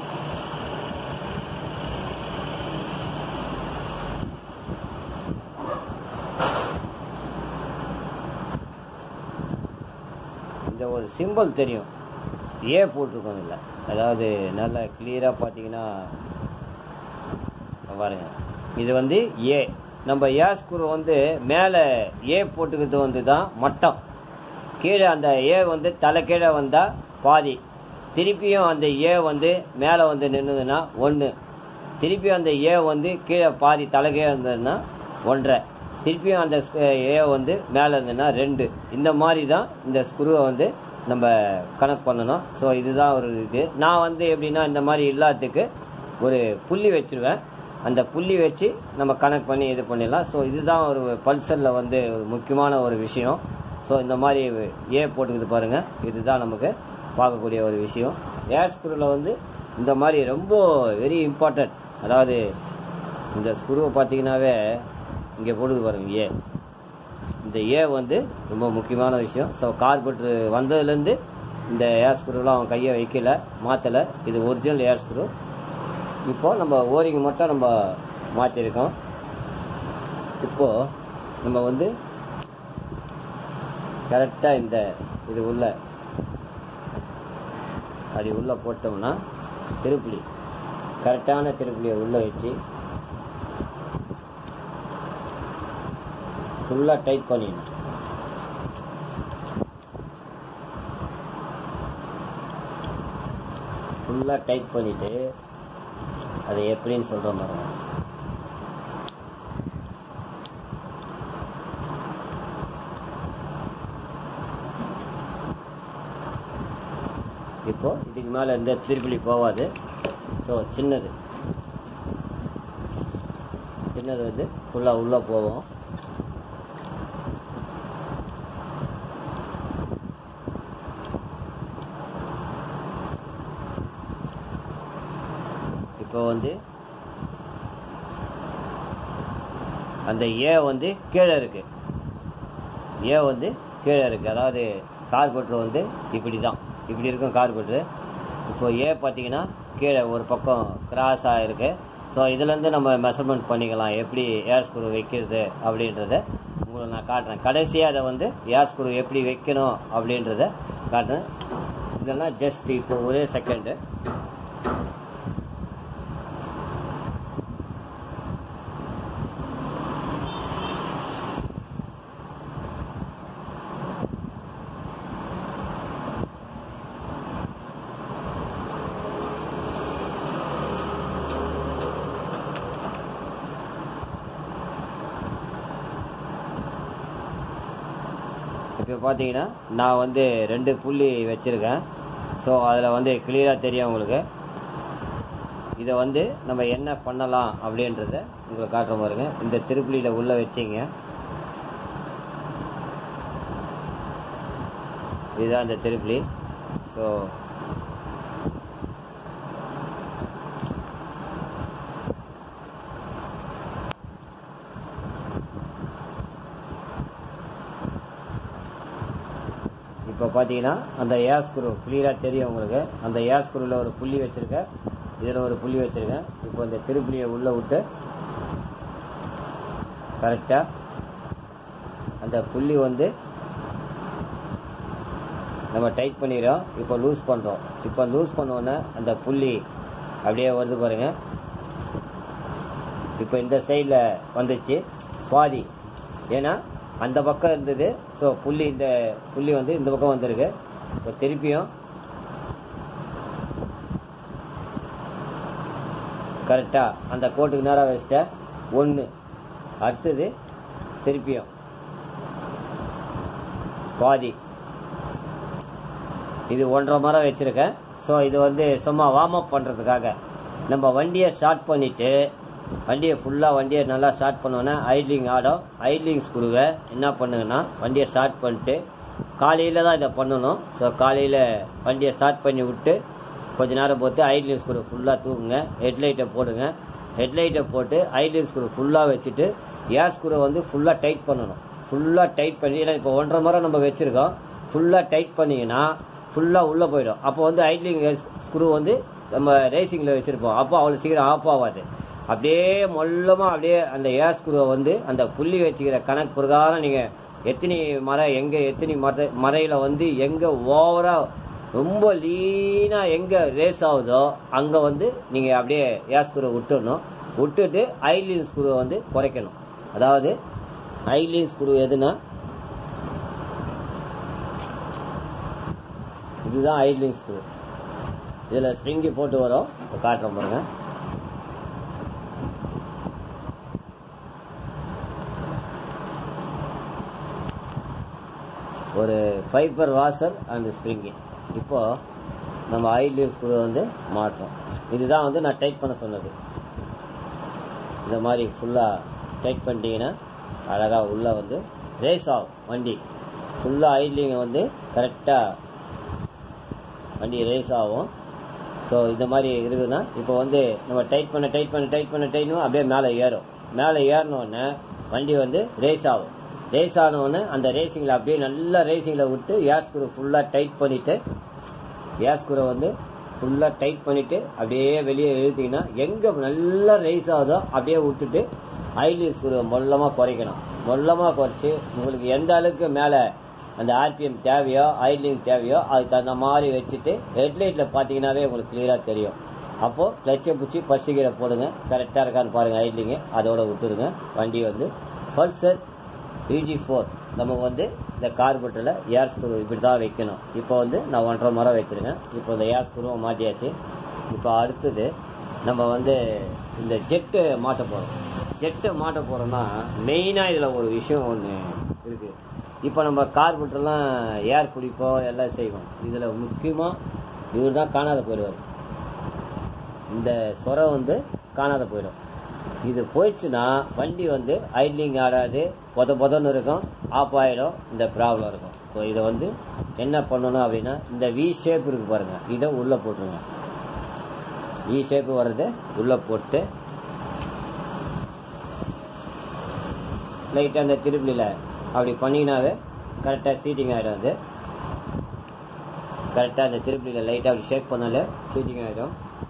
இந்த ஒரு சிம்பிள் தெரியும் ஏ போட்டிருக்கோம் இல்லை அதாவது நல்லா கிளியராக பார்த்தீங்கன்னா பாருங்க இது வந்து ஏ நம்ம ஏ ஸ்க்ரூ வந்து மேலே ஏ போட்டுக்கிறது வந்து தான் மட்டம் கீழே அந்த ஏ வந்து தலை கீழே வந்தால் பாதி திருப்பியும் அந்த ஏ வந்து மேலே வந்து நின்றுதுன்னா ஒன்று திருப்பியும் அந்த ஏ வந்து கீழே பாதி தலை கீழே இருந்ததுன்னா ஒன்றரை திருப்பியும் அந்த ஏ வந்து மேலே இருந்ததுன்னா ரெண்டு இந்த மாதிரி தான் இந்த ஸ்க்ரூவை வந்து நம்ம கணக்கு பண்ணணும் ஸோ இதுதான் ஒரு இது நான் வந்து எப்படின்னா இந்த மாதிரி இல்லாததுக்கு ஒரு புள்ளி வச்சிருவேன் அந்த புள்ளி வச்சு நம்ம கனெக்ட் பண்ணி இது பண்ணிடலாம் ஸோ இதுதான் ஒரு பல்சரில் வந்து ஒரு முக்கியமான ஒரு விஷயம் ஸோ இந்த மாதிரி ஏ போட்டுக்குது பாருங்க இதுதான் நமக்கு பார்க்கக்கூடிய ஒரு விஷயம் ஏர் ஸ்க்ரூவில் வந்து இந்த மாதிரி ரொம்ப வெரி இம்பார்ட்டன்ட் அதாவது இந்த ஸ்க்ரூவை பார்த்தீங்கன்னாவே இங்கே போடுது பாருங்க ஏ இந்த ஏ வந்து ரொம்ப முக்கியமான விஷயம் ஸோ கார்பெட்ரு வந்ததுலேருந்து இந்த ஏர் ஸ்க்ரூலாம் அவன் கையை வைக்கல மாற்றலை இது ஒரிஜினல் ஏர் ஸ்க்ரூ இப்போ நம்ம ஓரிங் மட்டும் நம்ம மாற்றிருக்கோம் இப்போ நம்ம வந்து கரெக்டாக இந்த இது உள்ள அப்படி உள்ள போட்டோம்னா திருப்புளி கரெக்டான திருப்புளியை உள்ள வச்சு ஃபுல்லாக டைட் பண்ணிடணும் ஃபுல்லாக டைட் பண்ணிவிட்டு அது எப்படின்னு சொல்கிறேன் பாருங்க இப்போ இதுக்கு மேலே எந்த திருப்பிலி போகாது ஸோ சின்னது சின்னது வந்து ஃபுல்லாக உள்ளே போகும் இப்போ வந்து அந்த ஏ வந்து கீழே இருக்கு ஏ வந்து கீழே இருக்கு அதாவது கார்பெட்ரு வந்து இப்படி தான் இப்படி இருக்கும் கார்பெட்ரு இப்போ ஏ பார்த்தீங்கன்னா கீழே ஒரு பக்கம் கிராஸாக இருக்கு ஸோ இதுலேருந்து நம்ம மெஷர்மெண்ட் பண்ணிக்கலாம் எப்படி ஏர் ஸ்க்ரூ வைக்கிறது அப்படின்றத உங்களுக்கு நான் காட்டுறேன் கடைசியாக அதை வந்து ஏர் ஸ்க்ரூ எப்படி வைக்கணும் அப்படின்றத காட்டுறேன் இதெல்லாம் ஜஸ்ட் இப்போ ஒரே செகண்டு இப்போ பார்த்தீங்கன்னா நான் வந்து ரெண்டு புள்ளி வச்சுருக்கேன் ஸோ அதில் வந்து கிளியராக தெரியும் உங்களுக்கு இதை வந்து நம்ம என்ன பண்ணலாம் அப்படின்றத உங்களுக்கு காட்டுற பாருங்க இந்த திருப்புளியில் உள்ளே வச்சிங்க இதுதான் இந்த திருப்புளி ஸோ இப்போ பார்த்தீங்கன்னா அந்த ஏர் ஸ்க்ரூ கிளியராக தெரியும் உங்களுக்கு அந்த ஏர் ஸ்க்ரூவில் ஒரு புள்ளி வச்சுருக்கேன் இதில் ஒரு புள்ளி வச்சுருக்கேன் இப்போ இந்த திருப்புளியை உள்ளே விட்டு கரெக்டாக அந்த புள்ளி வந்து நம்ம டைட் பண்ணிடுறோம் இப்போ லூஸ் பண்ணுறோம் இப்போ லூஸ் பண்ணோன்னே அந்த புள்ளி அப்படியே வருது பாருங்க இப்போ இந்த சைடில் வந்துச்சு பாதி ஏன்னா அந்த பக்கம் இருந்தது ஸோ புள்ளி இந்த புள்ளி வந்து இந்த பக்கம் வந்திருக்கு இப்போ திருப்பியும் கரெக்டாக அந்த கோட்டுக்கு நேராக வச்சுட்டேன் ஒன்று அடுத்தது திருப்பியும் பாதி இது ஒன்றரை மரம் வச்சுருக்கேன் ஸோ இது வந்து சும்மா வார்ம் அப் பண்ணுறதுக்காக நம்ம வண்டியை ஸ்டார்ட் பண்ணிவிட்டு வண்டியை ஃபுல்லாக வண்டியை நல்லா ஸ்டார்ட் பண்ணோன்னே ஐட்லிங் ஆடும் ஐட்லிங் ஸ்க்ரூவை என்ன பண்ணுங்கன்னா வண்டியை ஸ்டார்ட் பண்ணிட்டு காலையில் தான் இதை பண்ணணும் ஸோ காலையில் வண்டியை ஸ்டார்ட் பண்ணி விட்டு கொஞ்ச நேரம் போட்டு ஐட்லிங் ஸ்க்ரூ ஃபுல்லாக தூக்குங்க ஹெட்லைட்டை போடுங்க ஹெட்லைட்டை போட்டு ஐட்லிங் ஸ்க்ரூ ஃபுல்லாக வச்சுட்டு ஏர் ஸ்க்ரூவை வந்து ஃபுல்லாக டைட் பண்ணணும் ஃபுல்லாக டைட் பண்ணி ஏன்னா இப்போ ஒன்றரை மரம் நம்ம வச்சுருக்கோம் ஃபுல்லாக டைட் பண்ணிங்கன்னா ஃபுல்லாக உள்ளே போயிடும் அப்போ வந்து ஐட்லிங் ஸ்க்ரூ வந்து நம்ம ரேசிங்கில் வச்சுருப்போம் அப்போ அவ்வளோ சீக்கிரம் ஆஃப் ஆகாது அப்படியே மொல்லமாக அப்படியே அந்த ஏர் ஸ்க்ரூவை வந்து அந்த புள்ளி வச்சுக்கிற கணக்கு பிரகாரம் நீங்கள் எத்தனை மரம் எங்கே எத்தனை மர மரையில் வந்து எங்கே ஓவராக ரொம்ப லீனாக எங்கே ரேஸ் ஆகுதோ அங்கே வந்து நீங்கள் அப்படியே ஏர் ஸ்க்ரூவை விட்டுடணும் விட்டுட்டு ஐலின் ஸ்க்ரூவை வந்து குறைக்கணும் அதாவது ஐலின் ஸ்க்ரூ எதுனா இதுதான் ஐட்லிங் ஸ்க்ரூ இதில் ஸ்ப்ரிங்கி போட்டு வரும் இப்போ காட்டுறோம் பாருங்க ஒரு ஃபைபர் வாசர் அண்ட் ஸ்ப்ரிங்கி இப்போ நம்ம ஐட்லிங் ஸ்க்ரூ வந்து மாட்டோம் இதுதான் வந்து நான் டைட் பண்ண சொன்னது இந்த மாதிரி ஃபுல்லாக டைட் பண்ணிட்டீங்கன்னா அழகாக உள்ளே வந்து ரேஸ் ஆகும் வண்டி ஃபுல்லாக ஐட்லிங்கை வந்து கரெக்டாக வண்டி ரேஸ் ஆகும் ஸோ இந்த மாதிரி இருக்குதுன்னா இப்போ வந்து நம்ம டைட் பண்ண டைட் பண்ண டைட் பண்ண டைட்னும் அப்படியே மேலே ஏறும் மேலே ஏறினோடனே வண்டி வந்து ரேஸ் ஆகும் ரேஸ் ஆனவுடனே அந்த ரேசிங்கில் அப்படியே நல்லா ரேசிங்கில் விட்டு ஏர் ஸ்க்ரூ ஃபுல்லாக டைட் பண்ணிவிட்டு ஏர் ஸ்க்ரூவை வந்து ஃபுல்லாக டைட் பண்ணிவிட்டு அப்படியே வெளியே இழுத்தீங்கன்னா எங்கே நல்லா ரேஸ் ஆகுதோ அப்படியே விட்டுட்டு ஐலி ஸ்க்ரூவை மொல்லமாக குறைக்கணும் மொல்லமாக குறைச்சி உங்களுக்கு எந்த அளவுக்கு மேலே அந்த ஆர்பிஎம் தேவையோ ஐட்லிங் தேவையோ அதுக்கு தகுந்த மாதிரி வச்சுட்டு ஹெட்லைட்டில் பார்த்தீங்கன்னாவே உங்களுக்கு கிளியராக தெரியும் அப்போது கிளச்சை பிடிச்சி பசிக்கிற போடுங்க கரெக்டாக இருக்கான்னு பாருங்கள் ஐட்லிங்கு அதோட விட்டுருங்க வண்டி வந்து பல்சர் யூஜி ஃபோர் நமக்கு வந்து இந்த கார்பெட்டரில் ஏர் ஸ்க்ரூ இப்படி தான் வைக்கணும் இப்போ வந்து நான் ஒன்றரை மரம் வச்சுருக்கேன் இப்போ இந்த ஏர் ஸ்க்ரூவை மாட்டியாச்சு இப்போ அடுத்தது நம்ம வந்து இந்த ஜெட்டு மாட்ட போகிறோம் ஜெட்டு மாட்ட போகிறோம்னா மெயினாக இதில் ஒரு விஷயம் ஒன்று இருக்குது இப்போ நம்ம கார்பெண்டர்லாம் ஏர் பிடிப்போம் எல்லாம் செய்வோம் இதில் முக்கியமாக இவர் தான் காணாத போயிடுவார் இந்த சொரை வந்து காணாத போயிடும் இது போயிடுச்சுன்னா வண்டி வந்து ஐட்லிங் ஆடாது பொத பொதன்னு இருக்கும் ஆஃப் ஆகிடும் இந்த ப்ராப்ளம் இருக்கும் ஸோ இதை வந்து என்ன பண்ணணும் அப்படின்னா இந்த வி ஷேப் இருக்கு பாருங்க இதை உள்ளே போட்டுருங்க வி ஷேப் வர்றது உள்ளே போட்டு லைட்டாக அந்த திருப்பிலியில் அப்படி பண்ணிங்கனாவே கரெக்டாக சீட்டிங் ஆகிடும் அது கரெக்டாக அந்த திருப்பிலியில் லைட்டாக அப்படி ஷேக் பண்ணாலே சீட்டிங் ஆகிடும்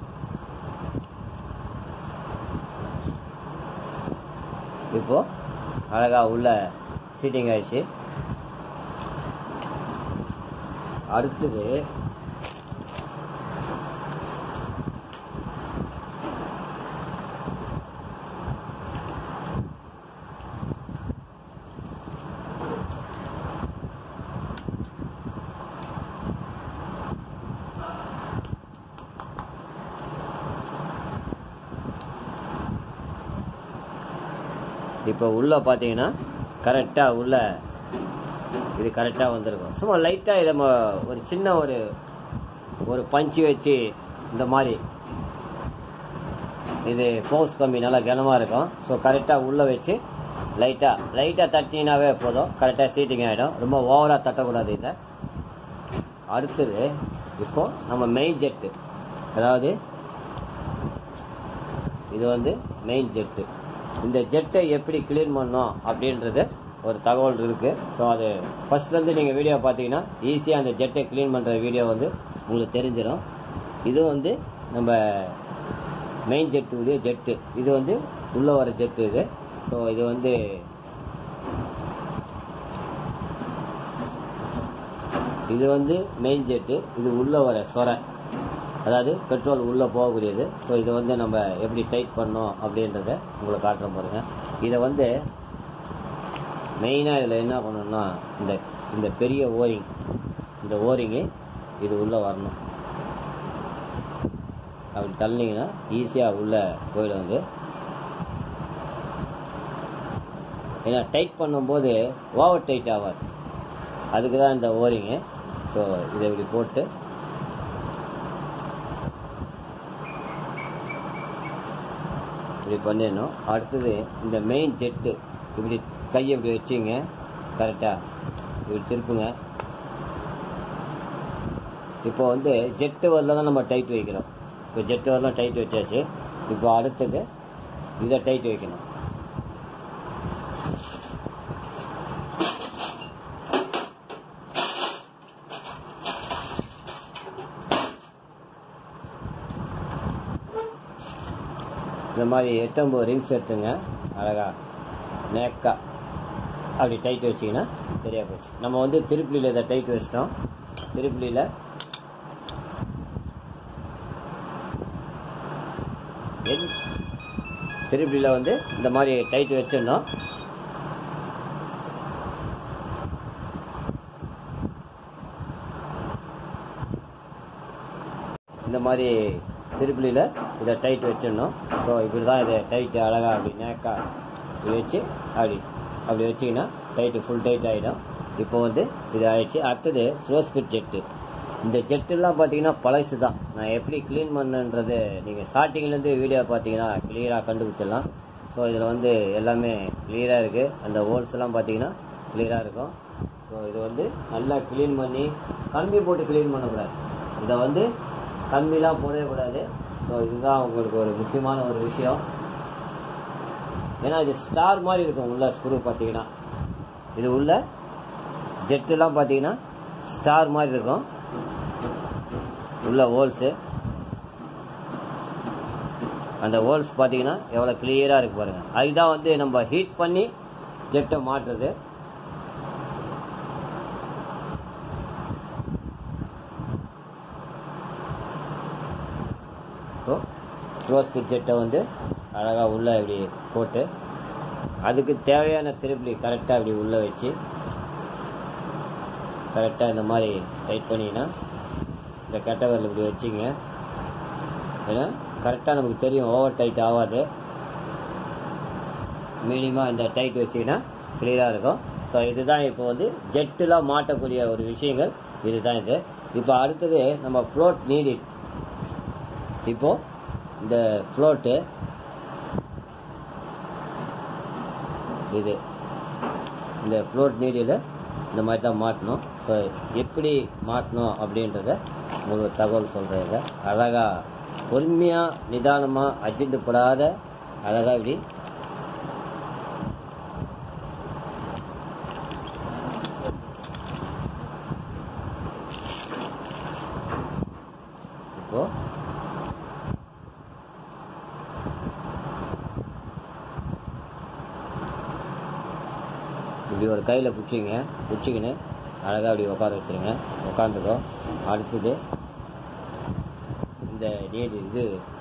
இப்போ அழகா உள்ள சீட்டிங் ஆயிடுச்சு அடுத்தது இப்போ உள்ள பார்த்தீங்கன்னா கரெக்டாக உள்ள இது கரெக்டாக வந்திருக்கும் சும்மா லைட்டாக இதை நம்ம ஒரு சின்ன ஒரு ஒரு பஞ்சு வச்சு இந்த மாதிரி இது போஸ் கம்பி நல்லா கனமாக இருக்கும் ஸோ கரெக்டாக உள்ளே வச்சு லைட்டாக லைட்டாக தட்டினாவே போதும் கரெக்டாக சீட்டிங் ஆகிடும் ரொம்ப ஓவராக தட்டக்கூடாது இதை அடுத்தது இப்போ நம்ம மெயின் ஜெட்டு அதாவது இது வந்து மெயின் ஜெட்டு இந்த ஜெட்டை எப்படி க்ளீன் பண்ணோம் அப்படின்றது ஒரு தகவல் இருக்கு ஸோ அது ஃபர்ஸ்ட்லேருந்து நீங்கள் வீடியோ பார்த்தீங்கன்னா ஈஸியாக அந்த ஜெட்டை க்ளீன் பண்ணுற வீடியோ வந்து உங்களுக்கு தெரிஞ்சிடும் இது வந்து நம்ம மெயின் ஜெட்டுடைய ஜெட்டு இது வந்து உள்ளே வர ஜெட்டு இது ஸோ இது வந்து இது வந்து மெயின் ஜெட்டு இது உள்ளே வர சொரை அதாவது பெட்ரோல் உள்ளே போகக்கூடியது ஸோ இதை வந்து நம்ம எப்படி டைட் பண்ணோம் அப்படின்றத உங்களுக்கு காட்டுறோம் பாருங்க இதை வந்து மெயினாக இதில் என்ன பண்ணணும்னா இந்த இந்த பெரிய ஓரிங் இந்த ஓரிங்கு இது உள்ளே வரணும் அப்படி தள்ளினீங்கன்னா ஈஸியாக உள்ளே போயிடும் அது ஏன்னா டைட் பண்ணும்போது ஓவர் டைட் ஆகாது அதுக்கு தான் இந்த ஓரிங்கு ஸோ இதை இப்படி போட்டு இப்படி பண்ணிடணும் அடுத்தது இந்த மெயின் ஜெட்டு இப்படி கையை இப்படி வச்சுங்க கரெக்டாக இப்படி திருப்புங்க இப்போ வந்து ஜெட்டு வரல தான் நம்ம டைட் வைக்கிறோம் இப்போ ஜெட்டு வரலாம் டைட் வச்சாச்சு இப்போ அடுத்தது இதை டைட் வைக்கணும் இந்த மாதிரி எட்டொம்பது ரிங்ஸ் எடுத்துங்க அழகா நேக்கா அப்படி டைட் வச்சிங்கன்னா சரியா போச்சு நம்ம வந்து திருப்பிலியில் இதை டைட் வச்சிட்டோம் திருப்பிலியில் திருப்பிலியில் வந்து இந்த மாதிரி டைட் வச்சிடணும் இந்த மாதிரி திருப்பிலியில் இதை டைட் வச்சிடணும் ஸோ இப்படி தான் இதை டைட்டு அழகாக அப்படி நேக்காக இப்படி வச்சு அப்படி அப்படி வச்சிங்கன்னா டைட்டு ஃபுல் டைட் ஆகிடும் இப்போ வந்து இது ஆயிடுச்சு அடுத்தது ஸ்லோ ஸ்பீட் ஜெட்டு இந்த ஜெட்டுலாம் பார்த்தீங்கன்னா பழசு தான் நான் எப்படி க்ளீன் பண்ணுன்றது நீங்கள் ஸ்டார்டிங்லேருந்து வீடியோ பார்த்தீங்கன்னா கிளியராக கண்டுபிடிச்சிடலாம் ஸோ இதில் வந்து எல்லாமே கிளியராக இருக்குது அந்த ஹோல்ஸ் எல்லாம் பார்த்தீங்கன்னா கிளியராக இருக்கும் ஸோ இது வந்து நல்லா க்ளீன் பண்ணி கம்பி போட்டு க்ளீன் பண்ணக்கூடாது இதை வந்து கம்பிலாம் போடவே கூடாது ஸோ இதுதான் உங்களுக்கு ஒரு முக்கியமான ஒரு விஷயம் ஏன்னா இது ஸ்டார் மாதிரி இருக்கும் உள்ள ஸ்க்ரூ பார்த்தீங்கன்னா இது உள்ள ஜெட்டுலாம் பார்த்தீங்கன்னா ஸ்டார் மாதிரி இருக்கும் உள்ள ஹோல்ஸு அந்த ஹோல்ஸ் பார்த்தீங்கன்னா எவ்வளோ கிளியராக இருக்கு பாருங்க அதுதான் வந்து நம்ம ஹீட் பண்ணி ஜெட்டை மாட்டுறது ஸோ ஸ்லோ ஸ்பீட் ஜெட்டை வந்து அழகாக உள்ளே இப்படி போட்டு அதுக்கு தேவையான திருப்பி கரெக்டாக இப்படி உள்ளே வச்சு கரெக்டாக இந்த மாதிரி டைட் பண்ணிங்கன்னா இந்த கட்டவரில் இப்படி வச்சுங்க ஏன்னா கரெக்டாக நமக்கு தெரியும் ஓவர் டைட் ஆகாது மினிமம் இந்த டைட் வச்சிங்கன்னா கிளியராக இருக்கும் ஸோ இதுதான் இப்போ வந்து ஜெட்டில் மாட்டக்கூடிய ஒரு விஷயங்கள் இதுதான் இது இப்போ அடுத்தது நம்ம ஃப்ளோட் நீடிட் இப்போ இந்த ஃப்ளோட்டு இது இந்த ஃப்ளோட் நீடியில் இந்த மாதிரி தான் மாட்டணும் ஸோ எப்படி மாட்டணும் அப்படின்றத ஒரு தகவல் சொல்கிறேங்க அழகாக பொறுமையாக நிதானமாக அஜெண்டு படாத அழகாக இப்படி இப்போ இப்படி ஒரு கையில் பிடிச்சிங்க பிடிச்சிக்கின்னு அழகாக அப்படி உட்கார வச்சுருங்க உட்காந்துக்கோ அடுத்தது இந்த நீர் இது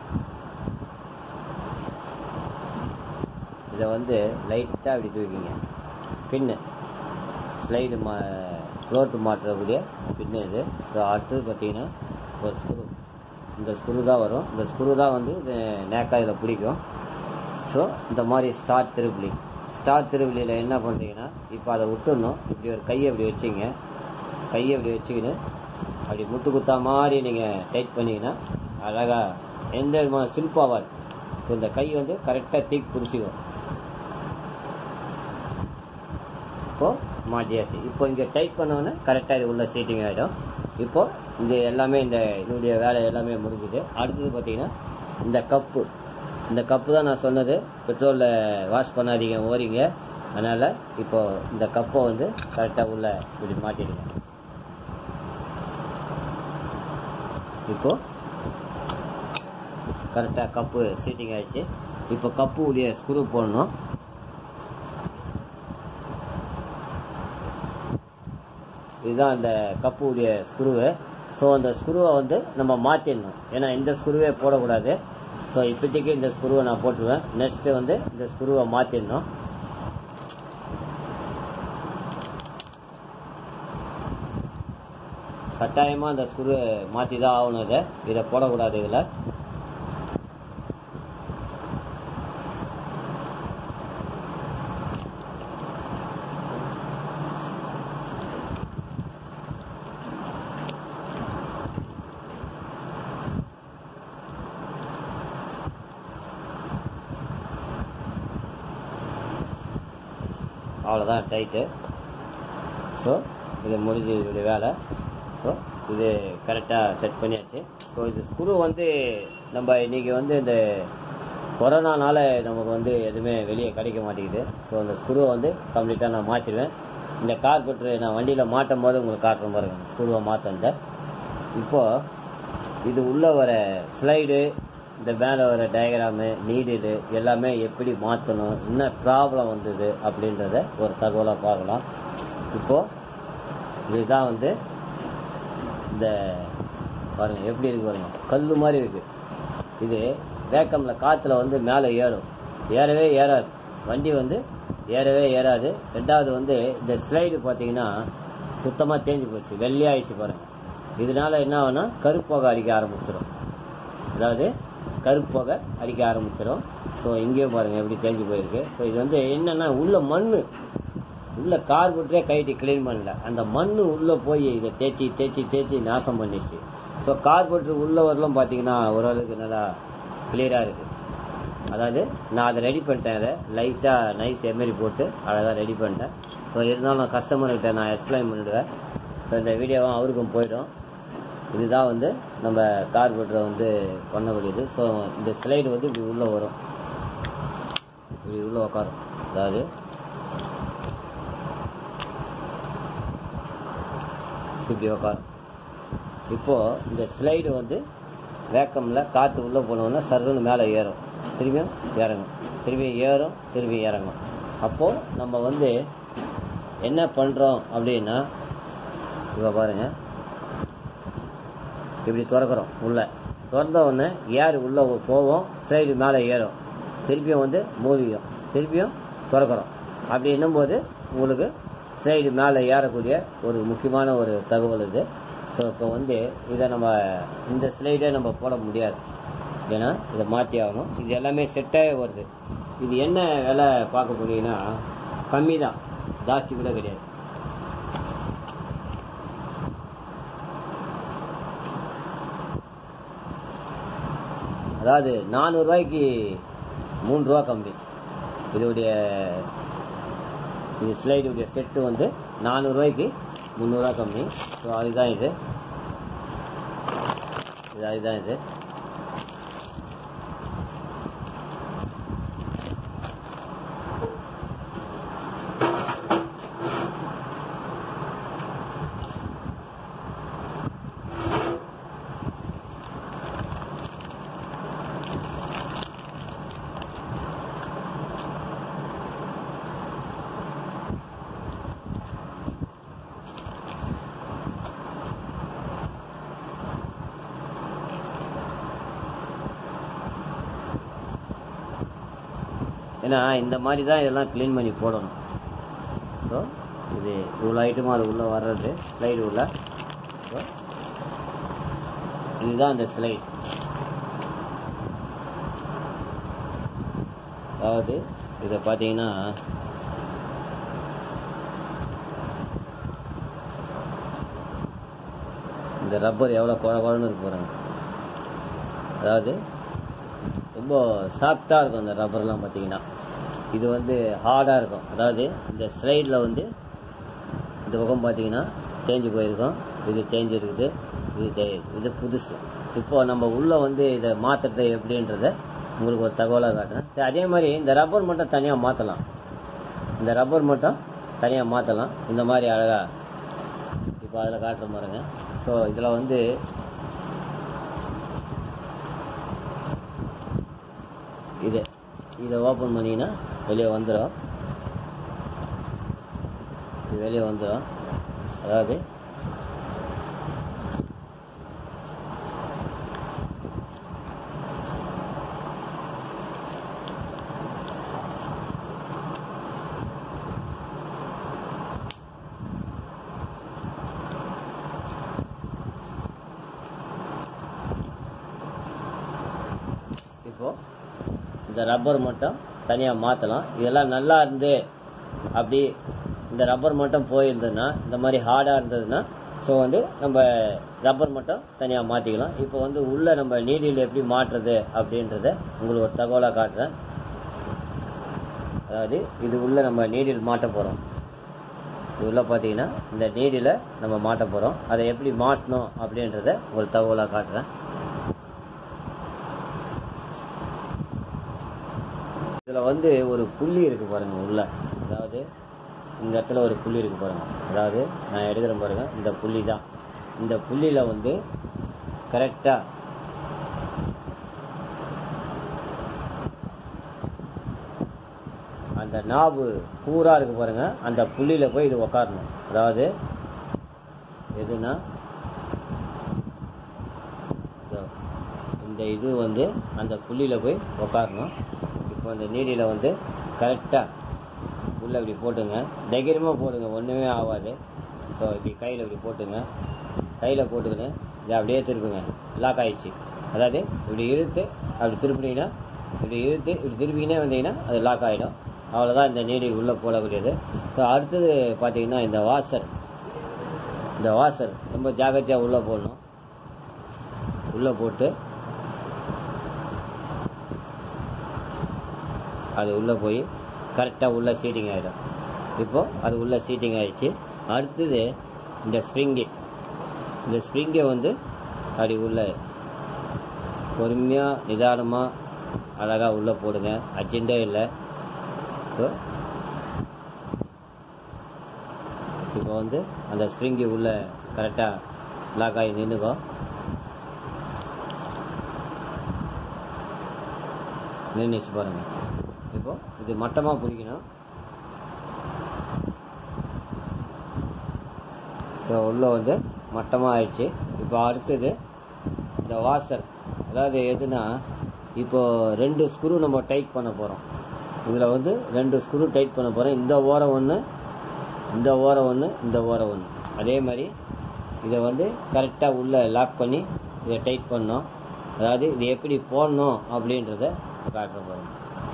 இதை வந்து லைட்டாக அப்படி தூக்கிங்க பின்னு ஸ்லைடு மா ஃப்ளோட்டு மாற்றக்கூடிய பின்னு இது ஸோ அடுத்தது பார்த்தீங்கன்னா ஒரு ஸ்க்ரூ இந்த ஸ்க்ரூ தான் வரும் இந்த ஸ்க்ரூ தான் வந்து இது நேக்காக இதில் பிடிக்கும் ஸோ இந்த மாதிரி ஸ்டார் திருப்புளி ஸ்டார் திருவிழியில் என்ன பண்ணுறீங்கன்னா இப்போ அதை விட்டுடணும் இப்படி ஒரு கையை இப்படி வச்சிங்க கையை இப்படி வச்சுக்கின்னு அப்படி முட்டு குத்தா மாதிரி நீங்கள் டைட் பண்ணிங்கன்னா அழகாக எந்த விதமான சில்பாவாது இப்போ இந்த கை வந்து கரெக்டாக தீக்கு பிடிச்சிக்கும் இப்போ மாட்டியாச்சு இப்போ இங்கே டைட் பண்ணோன்னே கரெக்டாக இது உள்ள சீட்டிங் ஆகிடும் இப்போ இந்த எல்லாமே இந்த இதனுடைய வேலை எல்லாமே முடிஞ்சுது அடுத்தது பார்த்தீங்கன்னா இந்த கப்பு இந்த கப்பு தான் நான் சொன்னது பெட்ரோலில் வாஷ் பண்ணாதீங்க ஓரிங்க அதனால் இப்போ இந்த கப்பை வந்து கரெக்டாக உள்ள இப்படி மாட்டிடுங்க இப்போ கரெக்டாக கப்பு சீட்டிங் ஆயிடுச்சு இப்போ கப்பு உடைய ஸ்க்ரூ போடணும் இதுதான் அந்த கப்பு உடைய ஸ்க்ரூவு ஸோ அந்த ஸ்க்ரூவை வந்து நம்ம மாற்றிடணும் ஏன்னா இந்த ஸ்க்ரூவே போடக்கூடாது ஸோ இப்போதைக்கு இந்த ஸ்க்ரூவை நான் போட்டுருவேன் நெக்ஸ்ட்டு வந்து இந்த ஸ்க்ரூவை மாற்றிடணும் கட்டாயமாக அந்த ஸ்க்ரூவை மாற்றி தான் ஆகணும் இதை இதை போடக்கூடாது இதில் அவ்வளோதான் டைட்டு ஸோ இது முடிஞ்சு இதோடைய வேலை ஸோ இது கரெக்டாக செட் பண்ணியாச்சு ஸோ இது ஸ்க்ரூ வந்து நம்ம இன்னைக்கு வந்து இந்த கொரோனானால நமக்கு வந்து எதுவுமே வெளியே கிடைக்க மாட்டேங்குது ஸோ அந்த ஸ்க்ரூவை வந்து கம்ப்ளீட்டாக நான் மாற்றிடுவேன் இந்த கார்பெட்ரு நான் வண்டியில் மாட்டும் போது உங்களுக்கு காட்டுறேன் பாருங்க ஸ்க்ரூவை மாற்றேன்ட்டு இப்போது இது உள்ள வர ஸ்லைடு இந்த மேலே வர டயக்ராமு நீடிடு எல்லாமே எப்படி மாற்றணும் என்ன ப்ராப்ளம் வந்தது அப்படின்றத ஒரு தகவலாக பார்க்கலாம் இப்போது இதுதான் வந்து இந்த பாருங்க எப்படி இருக்கு பாருங்க கல் மாதிரி இருக்கு இது வேக்கமில் காற்றுல வந்து மேலே ஏறும் ஏறவே ஏறாது வண்டி வந்து ஏறவே ஏறாது ரெண்டாவது வந்து இந்த ஸ்லைடு பார்த்தீங்கன்னா சுத்தமாக தேஞ்சு போச்சு வெள்ளையாயிடுச்சு பாருங்க இதனால என்ன ஆகும்னா கருப்புகை அடிக்க ஆரம்பிச்சிடும் அதாவது கருப்புகை அடிக்க ஆரம்பிச்சிடும் ஸோ இங்கேயும் பாருங்க எப்படி தேஞ்சு போயிருக்கு ஸோ இது வந்து என்னன்னா உள்ள மண் உள்ள கார்பெட்டரே கைட்டி க்ளீன் பண்ணல அந்த மண் உள்ள போய் இதை தேய்ச்சி தேய்ச்சி தேய்ச்சி நாசம் பண்ணிடுச்சு ஸோ கார்பெட்டர் உள்ள வரலாம் பார்த்தீங்கன்னா ஓரளவுக்கு நல்லா கிளியராக இருக்கு அதாவது நான் அதை ரெடி பண்ணிட்டேன் அதை லைட்டாக நைஸ் எம்எரி போட்டு அழகாக ரெடி பண்ணிட்டேன் ஸோ இருந்தாலும் கஸ்டமர்கிட்ட நான் எக்ஸ்பிளைன் பண்ணிடுவேன் ஸோ இந்த வீடியோவும் அவருக்கும் போயிடும் இதுதான் வந்து நம்ம கார்பெட்டரை வந்து பண்ணக்கூடியது ஸோ இந்த ஸ்லைடு வந்து இப்படி உள்ளே வரும் இப்படி உள்ளே உட்காரும் அதாவது இப்படி உட்காரும் இப்போது இந்த ஸ்லைடு வந்து வேக்கமில் காற்று உள்ளே போனோன்னா சர்வன்னு மேலே ஏறும் திரும்பியும் இறங்கும் திரும்பி ஏறும் திரும்பி இறங்கும் அப்போது நம்ம வந்து என்ன பண்ணுறோம் அப்படின்னா இப்போ பாருங்கள் இப்படி திறக்கிறோம் உள்ளே திறந்த உடனே ஏர் உள்ளே போவோம் சைடு மேலே ஏறும் திருப்பியும் வந்து மூவியும் திருப்பியும் திறக்கிறோம் அப்படி என்னும்போது உங்களுக்கு சைடு மேலே ஏறக்கூடிய ஒரு முக்கியமான ஒரு தகவல் இது ஸோ இப்போ வந்து இதை நம்ம இந்த ஸ்லைடே நம்ம போட முடியாது ஏன்னா இதை மாற்றி ஆகணும் இது எல்லாமே செட்டாகவே வருது இது என்ன விலை பார்க்க போனீங்கன்னா கம்மி தான் ஜாஸ்தி கூட கிடையாது அதாவது நானூறுரூவாய்க்கு மூணு ரூபா கம்மி இதோடைய இது ஸ்லைடுடைய செட்டு வந்து நானூறுரூவாய்க்கு முந்நூறுரூவா கம்மி ஸோ அதுதான் இது இது அதுதான் இது ஏன்னா இந்த மாதிரி தான் இதெல்லாம் க்ளீன் பண்ணி போடணும் ஸோ இது இவ்வளோ ஐட்டமும் அது உள்ளே வர்றது ஸ்லைடு உள்ள ஸோ இதுதான் அந்த ஸ்லைட் அதாவது இதை பார்த்தீங்கன்னா இந்த ரப்பர் எவ்வளோ குழ குழன்னு இருக்கு பாருங்க அதாவது ரொம்ப சாஃப்டாக இருக்கும் அந்த ரப்பர்லாம் பார்த்தீங்கன்னா இது வந்து ஹார்டாக இருக்கும் அதாவது இந்த ஸ்லைடில் வந்து இந்த பக்கம் பார்த்தீங்கன்னா தேஞ்சு போயிருக்கும் இது தேஞ்சு இருக்குது இது தே- இது புதுசு இப்போ நம்ம உள்ளே வந்து இதை மாற்றுறது எப்படின்றத உங்களுக்கு ஒரு தகவலாக காட்டுறேன் சரி அதே மாதிரி இந்த ரப்பர் மட்டும் தனியாக மாற்றலாம் இந்த ரப்பர் மட்டும் தனியாக மாற்றலாம் இந்த மாதிரி அழகாக இப்போ அதில் காட்டுற பாருங்க ஸோ இதில் வந்து இது இதை ஓப்பன் பண்ணிங்கன்னா வெளியே வந்துடும் இது வெளியே வந்துடும் அதாவது இப்போ இந்த ரப்பர் மட்டும் தனியாக மாற்றலாம் இதெல்லாம் நல்லா இருந்து அப்படி இந்த ரப்பர் மட்டும் போயிருந்ததுன்னா இந்த மாதிரி ஹார்டாக இருந்ததுன்னா ஸோ வந்து நம்ம ரப்பர் மட்டும் தனியாக மாற்றிக்கலாம் இப்போ வந்து உள்ளே நம்ம நீடில் எப்படி மாற்றுறது அப்படின்றத உங்களுக்கு ஒரு தகவலாக காட்டுறேன் அதாவது இது உள்ள நம்ம நீடில் மாட்ட போகிறோம் இது உள்ள பார்த்தீங்கன்னா இந்த நீடில் நம்ம மாட்ட போகிறோம் அதை எப்படி மாட்டணும் அப்படின்றத ஒரு தகவலாக காட்டுறேன் இதில் வந்து ஒரு புள்ளி இருக்கு பாருங்க உள்ள அதாவது இந்த இடத்துல ஒரு புள்ளி இருக்கு பாருங்க அதாவது நான் எடுக்கிறேன் பாருங்க இந்த புள்ளி தான் இந்த புள்ளியில வந்து கரெக்டா அந்த நாபு பூரா இருக்கு பாருங்க அந்த புள்ளியில போய் இது உக்காரணும் அதாவது எதுனா இதோ, இந்த இது வந்து அந்த புள்ளியில போய் உக்காரணும் இப்போ அந்த நீடியில் வந்து கரெக்டாக உள்ளே இப்படி போட்டுங்க தைரியமாக போடுங்க ஒன்றுமே ஆகாது ஸோ இப்படி கையில் இப்படி போட்டுங்க கையில் போட்டுக்கின்னு இதை அப்படியே திருப்புங்க லாக் ஆயிடுச்சு அதாவது இப்படி இழுத்து அப்படி திருப்பினீங்கன்னா இப்படி இழுத்து இப்படி திருப்பினே வந்தீங்கன்னா அது லாக் ஆகிடும் அவ்வளோதான் இந்த நீடில் உள்ளே போடக்கூடியது ஸோ அடுத்தது பார்த்தீங்கன்னா இந்த வாசர் இந்த வாசர் ரொம்ப ஜாகிரதையாக உள்ளே போடணும் உள்ளே போட்டு அது உள்ளே போய் கரெக்டாக உள்ள சீட்டிங் ஆகிடும் இப்போது அது உள்ள சீட்டிங் ஆயிடுச்சு அடுத்தது இந்த ஸ்ப்ரிங்கு இந்த ஸ்ப்ரிங்கை வந்து அப்படி உள்ள பொறுமையாக நிதானமாக அழகாக உள்ளே போடுங்க அர்ஜென்ட்டே இல்லை ஸோ இப்போ வந்து அந்த ஸ்ப்ரிங்கு உள்ள கரெக்டாக லாக் ஆகி நின்றுக்கோ நின்றுச்சு பாருங்கள் இப்போ இது மட்டமாக பிடிக்கணும் ஸோ உள்ளே வந்து மட்டமாக ஆயிடுச்சு இப்போ அடுத்தது இந்த வாசர் அதாவது எதுனா இப்போ ரெண்டு ஸ்க்ரூ நம்ம டைட் பண்ண போகிறோம் இதில் வந்து ரெண்டு ஸ்க்ரூ டைட் பண்ண போகிறோம் இந்த ஓரம் ஒன்று இந்த ஓரம் ஒன்று இந்த ஓரம் ஒன்று அதே மாதிரி இதை வந்து கரெக்டாக உள்ளே லாக் பண்ணி இதை டைட் பண்ணோம் அதாவது இது எப்படி போடணும் அப்படின்றத காட்டுற பாருங்க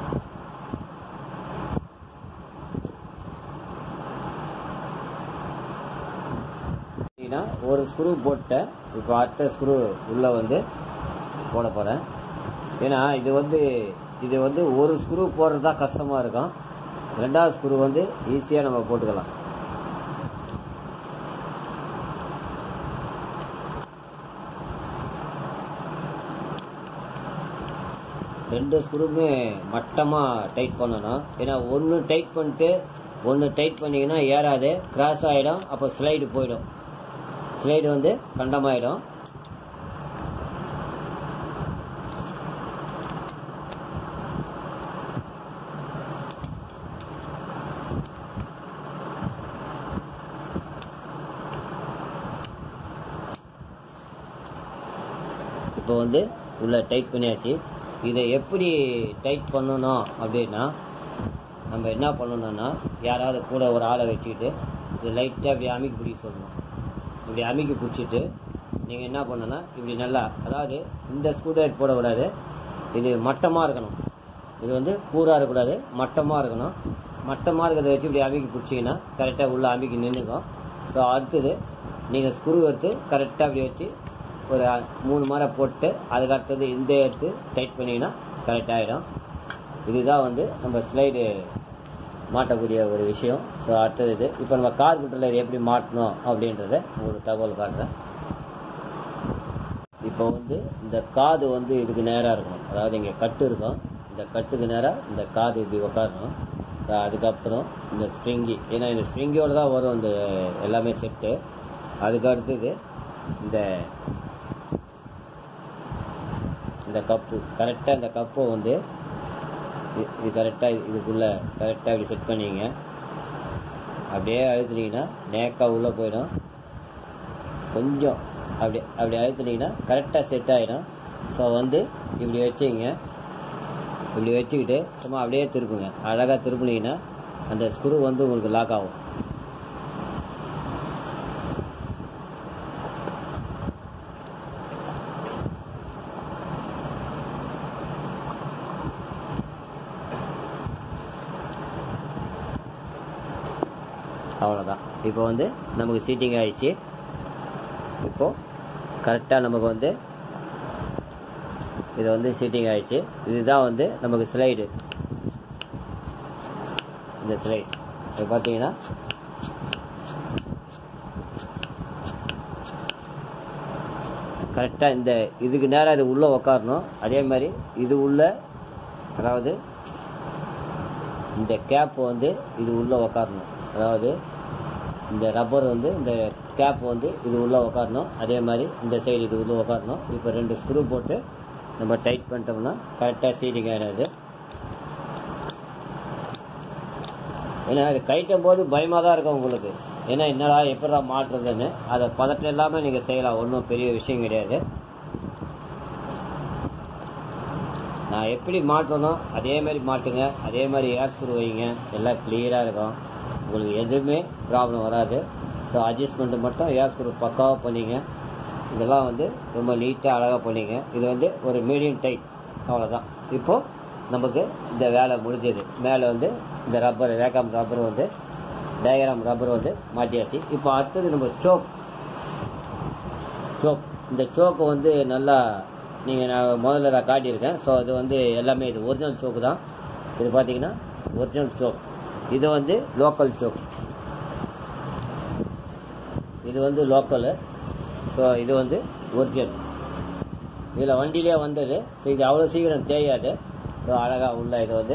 பார்த்தீங்கன்னா ஒரு ஸ்க்ரூ போட்டேன் இப்போ அடுத்த ஸ்க்ரூ உள்ளே வந்து போட போகிறேன் ஏன்னா இது வந்து இது வந்து ஒரு ஸ்க்ரூ போடுறது தான் கஷ்டமாக இருக்கும் ரெண்டாவது ஸ்க்ரூ வந்து ஈஸியாக நம்ம போட்டுக்கலாம் ரெண்டு ஸ்க்ரூவுமே மட்டமாக டைட் பண்ணணும் ஏன்னா ஒன்று டைட் பண்ணிட்டு ஒன்று டைட் பண்ணிங்கன்னா ஏறாது கிராஸ் ஆகிடும் அப்போ ஸ்லைடு போயிடும் ஸ்லைடு வந்து கண்டமாயிடும் இப்போ வந்து உள்ள டைட் பண்ணியாச்சு இதை எப்படி டைட் பண்ணணும் அப்படின்னா நம்ம என்ன பண்ணணும்னா யாராவது கூட ஒரு ஆளை வச்சுக்கிட்டு இது லைட்டாக இப்படி அமுக்கி பிடிக்க சொல்லணும் இப்படி அமுக்கி பிடிச்சிட்டு நீங்கள் என்ன பண்ணணும்னா இப்படி நல்லா அதாவது இந்த ஸ்க்ரூ போடக்கூடாது இது மட்டமாக இருக்கணும் இது வந்து கூராக இருக்கக்கூடாது மட்டமாக இருக்கணும் மட்டமாக இருக்கிறத வச்சு இப்படி அமுக்கி பிடிச்சிங்கன்னா கரெக்டாக உள்ள அமுக்கி நின்றுக்கும் ஸோ அடுத்தது நீங்கள் ஸ்க்ரூ எடுத்து கரெக்டாக அப்படி வச்சு ஒரு மூணு முறை போட்டு அதுக்கு அடுத்தது இந்த எடுத்து டைட் பண்ணிங்கன்னா கரெக்ட் ஆகிடும் இதுதான் வந்து நம்ம ஸ்லைடு மாட்டக்கூடிய ஒரு விஷயம் ஸோ அடுத்தது இது இப்போ நம்ம கார்பெண்டரில் இது எப்படி மாட்டணும் அப்படின்றத உங்களுக்கு தகவல் காட்டுறேன் இப்போ வந்து இந்த காது வந்து இதுக்கு நேராக இருக்கணும் அதாவது இங்கே கட்டு இருக்கும் இந்த கட்டுக்கு நேராக இந்த காது இப்படி உட்காரணும் So, அதுக்கப்புறம் இந்த ஸ்ப்ரிங்கி ஏன்னா இந்த ஸ்ப்ரிங்கியோட தான் வரும் இந்த எல்லாமே செட்டு அதுக்கு அடுத்தது இந்த இந்த கப்பு கரெக்டாக இந்த கப்பை வந்து இது- இது கரெக்டாக இதுக்குள்ளே கரெக்டாக இப்படி செட் பண்ணிங்க அப்படியே அழுத்துனீங்கன்னா நேக்காக உள்ளே போயிடும் கொஞ்சம் அப்படி அப்படி அழுத்துனீங்கன்னா கரெக்டாக செட் ஆகிடும் ஸோ வந்து இப்படி வச்சிங்க இப்படி வச்சுக்கிட்டு சும்மா அப்படியே திருப்புங்க அழகாக திருப்புனீங்கன்னா அந்த ஸ்க்ரூ வந்து உங்களுக்கு லாக் ஆகும் அவ்வளோதான் இப்போ வந்து நமக்கு சீட்டிங் ஆயிடுச்சு இப்போ கரெக்டாக நமக்கு வந்து இது வந்து சீட்டிங் ஆயிடுச்சு இதுதான் வந்து நமக்கு ஸ்லைடு இந்த ஸ்லைட் இப்போ பார்த்தீங்கன்னா கரெக்டாக இந்த இதுக்கு நேராக இது உள்ளே உக்காரணும் அதே மாதிரி இது உள்ள அதாவது இந்த கேப் வந்து இது உள்ளே உக்காரணும் அதாவது இந்த ரப்பர் வந்து இந்த கேப் வந்து இது உள்ளே உக்காரணும் அதே மாதிரி இந்த சைடு இது உள்ளே உக்காரணும் இப்போ ரெண்டு ஸ்க்ரூ போட்டு நம்ம டைட் பண்ணிட்டோம்னா கரெக்டாக சீட்டிங் ஆகிடாது ஏன்னா அது கைட்டும் போது பயமாக தான் இருக்கும் உங்களுக்கு ஏன்னா என்னடா எப்படா மாட்டுறதுன்னு அதை பதட்டம் இல்லாமல் நீங்கள் செய்யலாம் ஒன்றும் பெரிய விஷயம் கிடையாது நான் எப்படி மாட்டணும் அதே மாதிரி மாட்டுங்க அதே மாதிரி ஏர் ஸ்க்ரூ வைங்க எல்லாம் கிளியராக இருக்கும் உங்களுக்கு எதுவுமே ப்ராப்ளம் வராது ஸோ அட்ஜஸ்ட்மெண்ட் மட்டும் ஏர் ஸ்க்ரூ பக்காவாக பண்ணிங்க இதெல்லாம் வந்து ரொம்ப நீட்டாக அழகாக பண்ணிங்க இது வந்து ஒரு மீடியம் டைட் அவ்வளோதான் இப்போது நமக்கு இந்த வேலை முடிஞ்சது மேலே வந்து இந்த ரப்பர் ரேகாம் ரப்பர் வந்து டயக்ராம் ரப்பர் வந்து மாட்டியாச்சு இப்போ அடுத்தது நம்ம சோக் சோக் இந்த சோக்கு வந்து நல்லா நீங்கள் நான் முதல்ல நான் காட்டியிருக்கேன் ஸோ இது வந்து எல்லாமே இது ஒரிஜினல் சோக்கு தான் இது பார்த்தீங்கன்னா ஒரிஜினல் சோக் இது வந்து லோக்கல் சோக் இது வந்து லோக்கலு ஸோ இது வந்து ஒரிஜினல் இதில் வண்டியிலே வந்தது ஸோ இது அவ்வளோ சீக்கிரம் தேயாது ஸோ அழகாக உள்ள இது வந்து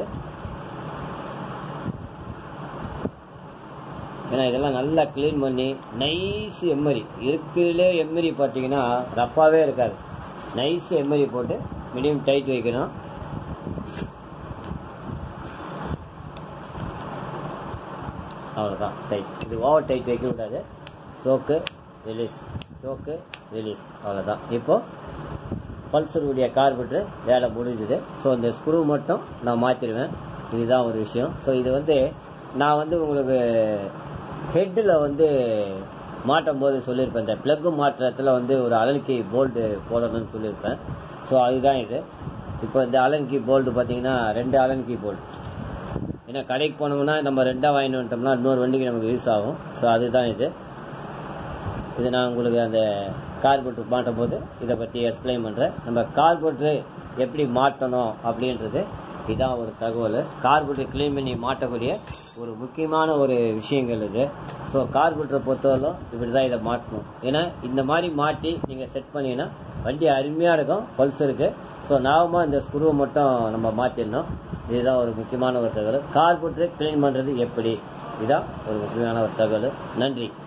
ஏன்னா இதெல்லாம் நல்லா க்ளீன் பண்ணி நைஸ் எம்மரி இருக்கிறதுலே எம்மரி பார்த்தீங்கன்னா ரப்பாவே இருக்காது நைஸ் எம்மரி போட்டு மீடியம் டைட் வைக்கணும் அவ்வளோதான் டைட் இது ஓவர் டைட் வைக்க கூடாது சோக்கு ரிலீஸ் சோக்கு ரிலீஸ் அவ்வளோதான் இப்போ பல்சருடைய கார்பெட்ரு வேலை முடிஞ்சுது ஸோ இந்த ஸ்க்ரூ மட்டும் நான் மாற்றிடுவேன் இதுதான் ஒரு விஷயம் ஸோ இது வந்து நான் வந்து உங்களுக்கு ஹெட்டில் வந்து மாட்டும் போது சொல்லியிருப்பேன் இந்த ப்ளக்கு மாற்றுறதுல வந்து ஒரு அலலுக்கு போல்டு போடணும்னு சொல்லியிருப்பேன் ஸோ அதுதான் இது இப்போ இந்த அலன் கீ போல்டு பார்த்தீங்கன்னா ரெண்டு அலன் கீ போல்டு ஏன்னா கடைக்கு போனோம்னா நம்ம ரெண்டாக வாங்கிட்டு வந்துட்டோம்னா இன்னொரு வண்டிக்கு நமக்கு யூஸ் ஆகும் ஸோ அதுதான் இது இது நான் உங்களுக்கு அந்த கார்போர்ட் மாட்டும் போது இதை பற்றி எக்ஸ்பிளைன் பண்ணுறேன் நம்ம கார்போர்ட்ரு எப்படி மாட்டணும் அப்படின்றது இதான் ஒரு தகவல் கார்போர்ட்டை க்ளீன் பண்ணி மாட்டக்கூடிய ஒரு முக்கியமான ஒரு விஷயங்கள் இது ஸோ கார்போர்ட்டரை பொறுத்தவரைக்கும் இப்படி தான் இதை மாட்டணும் ஏன்னா இந்த மாதிரி மாட்டி நீங்கள் செட் பண்ணீங்கன்னா வண்டி அருமையாக இருக்கும் பல்ஸ் இருக்குது ஸோ நாமமாக இந்த ஸ்க்ரூவை மட்டும் நம்ம மாற்றிடணும் இதுதான் ஒரு முக்கியமான ஒரு தகவல் கார்போர்ட்டரை க்ளீன் பண்ணுறது எப்படி இதுதான் ஒரு முக்கியமான ஒரு தகவல் நன்றி